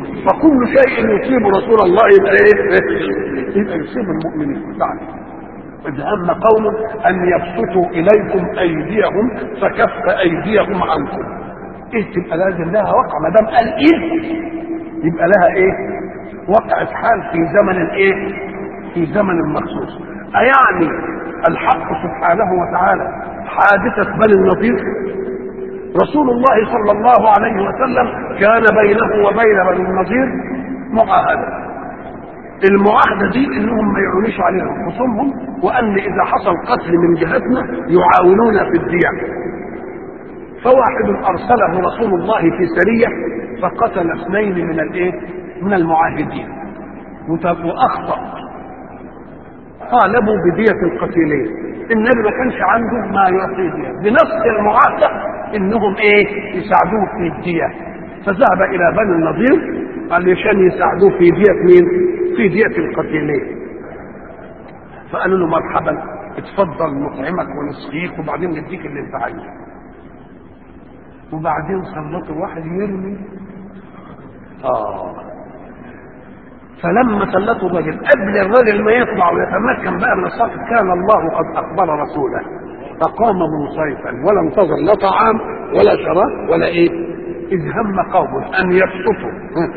فكل شيء يصيب رسول الله يبقى ايه؟ يبقى يصيب المؤمنين بعد إذ هم قوم أن يبسطوا إليكم أيديهم فكف أيديهم عنكم إيه تبقى لازم لها وقع ما دام قال إذ يبقى لها إيه؟ وقعت حال في زمن إيه؟ في زمن مخصوص أيعني الحق سبحانه وتعالى حادثة بني النضير رسول الله صلى الله عليه وسلم كان بينه وبين بني النضير معاهدة المعاهدة دي انهم ما يعونوش علينا خصومهم وان اذا حصل قتل من جهتنا يعاونون في الدية فواحد ارسله رسول الله في سرية فقتل اثنين من الايه من المعاهدين واخطأ طالبوا بدية القتيلين النبي ما كانش عنده ما يعطيه دية بنص المعاهدة انهم ايه يساعدوه في الدية فذهب الى بني النضير علشان يساعدوه في دية مين في دية القتيلين فقالوا له مرحبا اتفضل نطعمك ونسقيك وبعدين نديك اللي انت عايزه وبعدين سلطوا واحد يرمي اه فلما سلطوا الرجل قبل الرجل ما يطلع ويتمكن بقى من الصف كان الله قد اخبر رسوله فقام منصرفا ولا انتظر لا طعام ولا شراب ولا ايه اذ هم قوم ان يبسطوا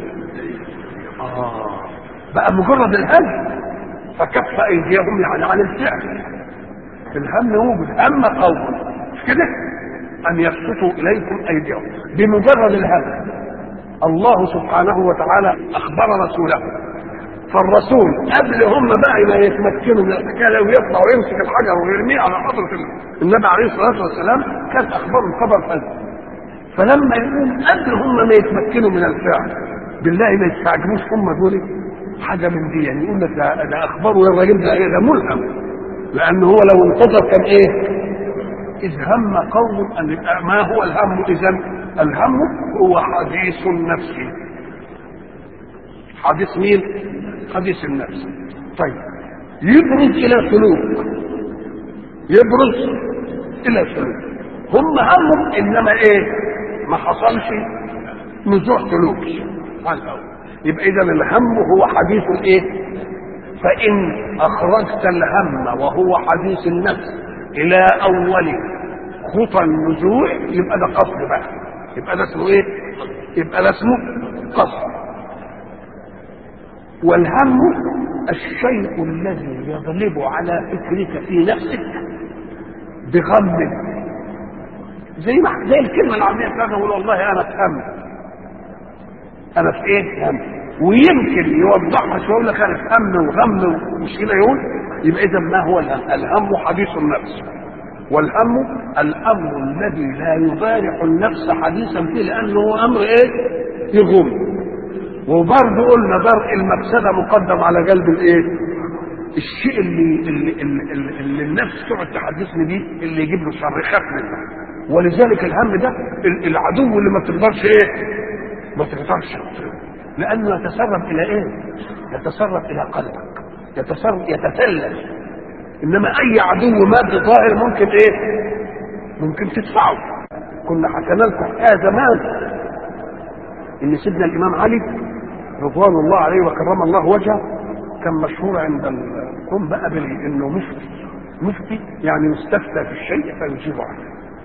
آه. بقى مجرد الهم فكف ايديهم يعني عن الفعل الهم وجد هم قوم مش كده ان يبسطوا اليكم ايديهم بمجرد الهم الله سبحانه وتعالى اخبر رسوله فالرسول قبل هم بقى ما يتمكنوا من الحكايه لو يطلع ويمسك الحجر ويرميه على حضره النبي عليه الصلاه والسلام كان اخبار الخبر فذ فلما يقوم قبل هم ما يتمكنوا من الفعل بالله ما يستعجلوش هم دول حاجه من دي يعني يقول لك ده, ده اخباره يا الراجل ده ايه ده ملهم لان هو لو انتظر كان ايه اذ هم قوم ان ما هو الهم اذا الهم هو حديث النفس حديث مين حديث النفس طيب يبرز الى سلوك يبرز الى سلوك هم همهم انما ايه ما حصلش نزوع سلوك على الاول يبقى اذا الهم هو حديث الايه فان اخرجت الهم وهو حديث النفس الى اول خطى النزوع يبقى ده قصد بقى يبقى ده اسمه ايه يبقى ده اسمه قصد والهم الشيء الذي يغلب على فكرك في نفسك بغم زي ما زي الكلمه العاميه بتاعتنا نقول والله انا في هم انا في ايه هم ويمكن يوضحها شويه يقول لك انا في هم وغم ومشكله يقول يبقى اذا ما هو الهم؟ الهم حديث النفس والهم الامر الذي لا يبارح النفس حديثا فيه لانه هو امر ايه؟ يغم وبرضه قلنا درء المفسده مقدم على جلب الايه؟ الشيء اللي اللي, اللي, اللي النفس تقعد تحدثني بيه اللي يجيب له شر خاف منه ولذلك الهم ده العدو اللي ما تقدرش ايه؟ ما تقدرش لانه يتسرب الى ايه؟ يتسرب الى قلبك يتسرب يتسلل انما اي عدو مادي ظاهر ممكن ايه؟ ممكن تدفعه كنا حكينا لكم حكايه زمان ان سيدنا الامام علي رضوان الله عليه وكرم الله وجهه كان مشهور عند القوم بقى انه مفتي مفتي يعني يستفتى في الشيء فيجيب عنه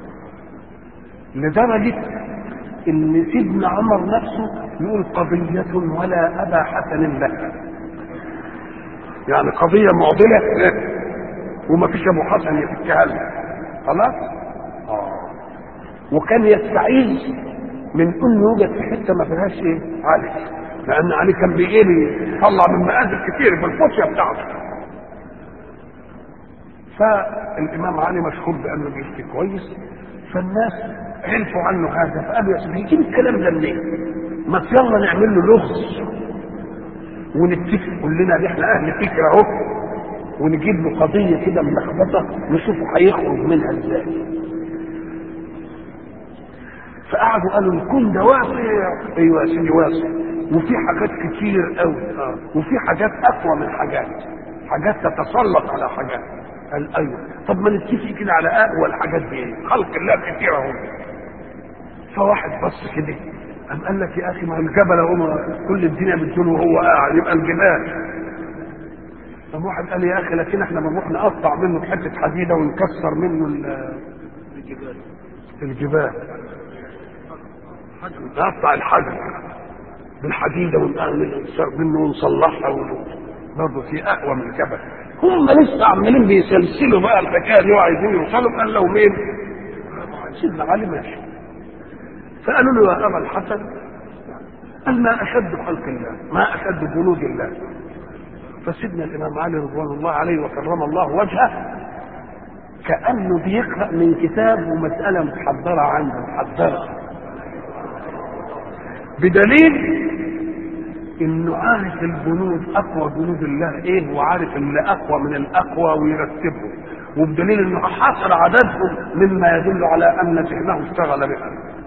لدرجه ان سيدنا عمر نفسه يقول قضية ولا أبا حسن لها يعني قضية معضلة وما فيش أبو حسن يفكها لها خلاص؟ آه. وكان يستعيذ من أن يوجد في حتة ما فيهاش إيه؟ علي لأن علي كان بإيه يطلع من مآزر كتير في الفتية بتاعته فالإمام علي مشهور بأنه بيفتي كويس فالناس عرفوا عنه هذا فقالوا يا سيدي يجيب الكلام ده منين؟ ما يلا نعمل له لغز ونتفق كلنا ان احنا اهل فكره اهو ونجيب له قضيه كده ملخبطه نشوفه هيخرج منها ازاي. فقعدوا قالوا الكون ده واسع ايوه يا سيدي واسع وفي حاجات كتير قوي اه وفي حاجات اقوى من حاجات حاجات تتسلط على حاجات قال ايوه طب ما نتفق كده على اقوى الحاجات دي ايه؟ خلق الله كتير اهو فواحد بص كده قام قال لك يا اخي ما الجبل هو كل الدنيا بتزول وهو قاعد يبقى الجبال طب واحد قال يا اخي لكن احنا بنروح نقطع منه حته حديده ونكسر منه ال- الجبال الجبال نقطع الحجر بالحديده ونكسر منه ونصلحها ون- برضه في اقوى من الجبل هم لسه عمالين بيسلسلوا بقى الحكايه دي وعايزين يوصلوا قال له مين؟ سيدنا علي ماشي فقالوا له يا ابا الحسن قال ما اشد خلق الله ما اشد جنود الله فسيدنا الامام علي رضوان الله عليه وكرم الله وجهه كانه بيقرا من كتاب ومساله محضره عنده محضره بدليل انه عارف الجنود اقوى جنود الله ايه وعارف اللي اقوى من الاقوى ويرتبهم وبدليل انه حصر عددهم مما يدل على ان ذهنه اشتغل بها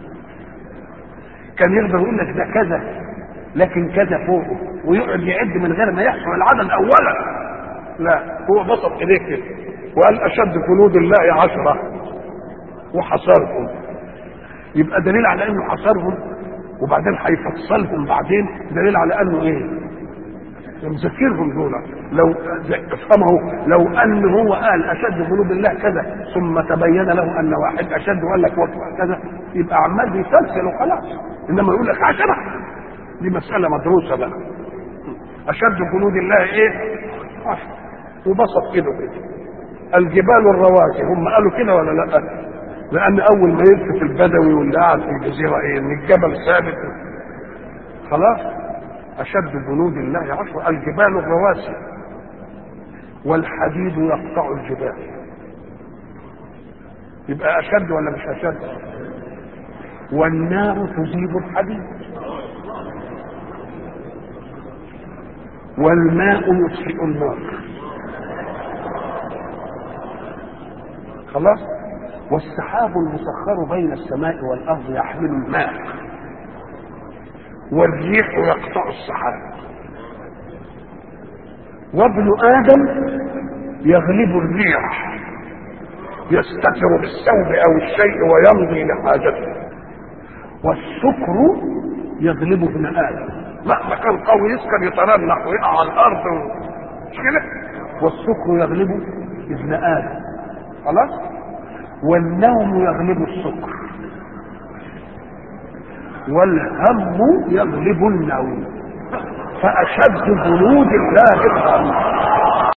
كان يقدر يقول لك ده كذا لكن كذا فوقه ويقعد يعد من غير ما يحصر العدد اولا لا هو بسط ايديه كده وقال اشد جنود الله عشره وحصرهم يبقى دليل على انه حصرهم وبعدين هيفصلهم بعدين دليل على انه ايه يذكرهم دول لو افهمه لو ان هو قال اشد جنود الله كذا ثم تبين له ان واحد اشد وقال لك وقت كذا يبقى عمال بيسلسل وخلاص انما يقول لك عشره دي مساله مدروسه بقى اشد جنود الله ايه عشره وبسط ايده كده الجبال الرواسي هم قالوا كده ولا لا لان اول ما يلفت البدوي واللي قاعد في الجزيره ايه ان الجبل ثابت خلاص اشد جنود الله عشر الجبال الرواسي والحديد يقطع الجبال يبقى اشد ولا مش اشد والنار تذيب الحديد والماء يطفئ النار خلاص والسحاب المسخر بين السماء والارض يحمل الماء والريح يقطع السحاب وابن ادم يغلب الريح يستتر بالثوب او الشيء ويمضي لحاجته والسكر يغلب ابن ادم مهما كان قوي يسكر يترنح ويقع على الارض مش كده والسكر يغلب ابن ادم خلاص والنوم يغلب السكر والهم يغلب النوم فأشد جنود الله الهم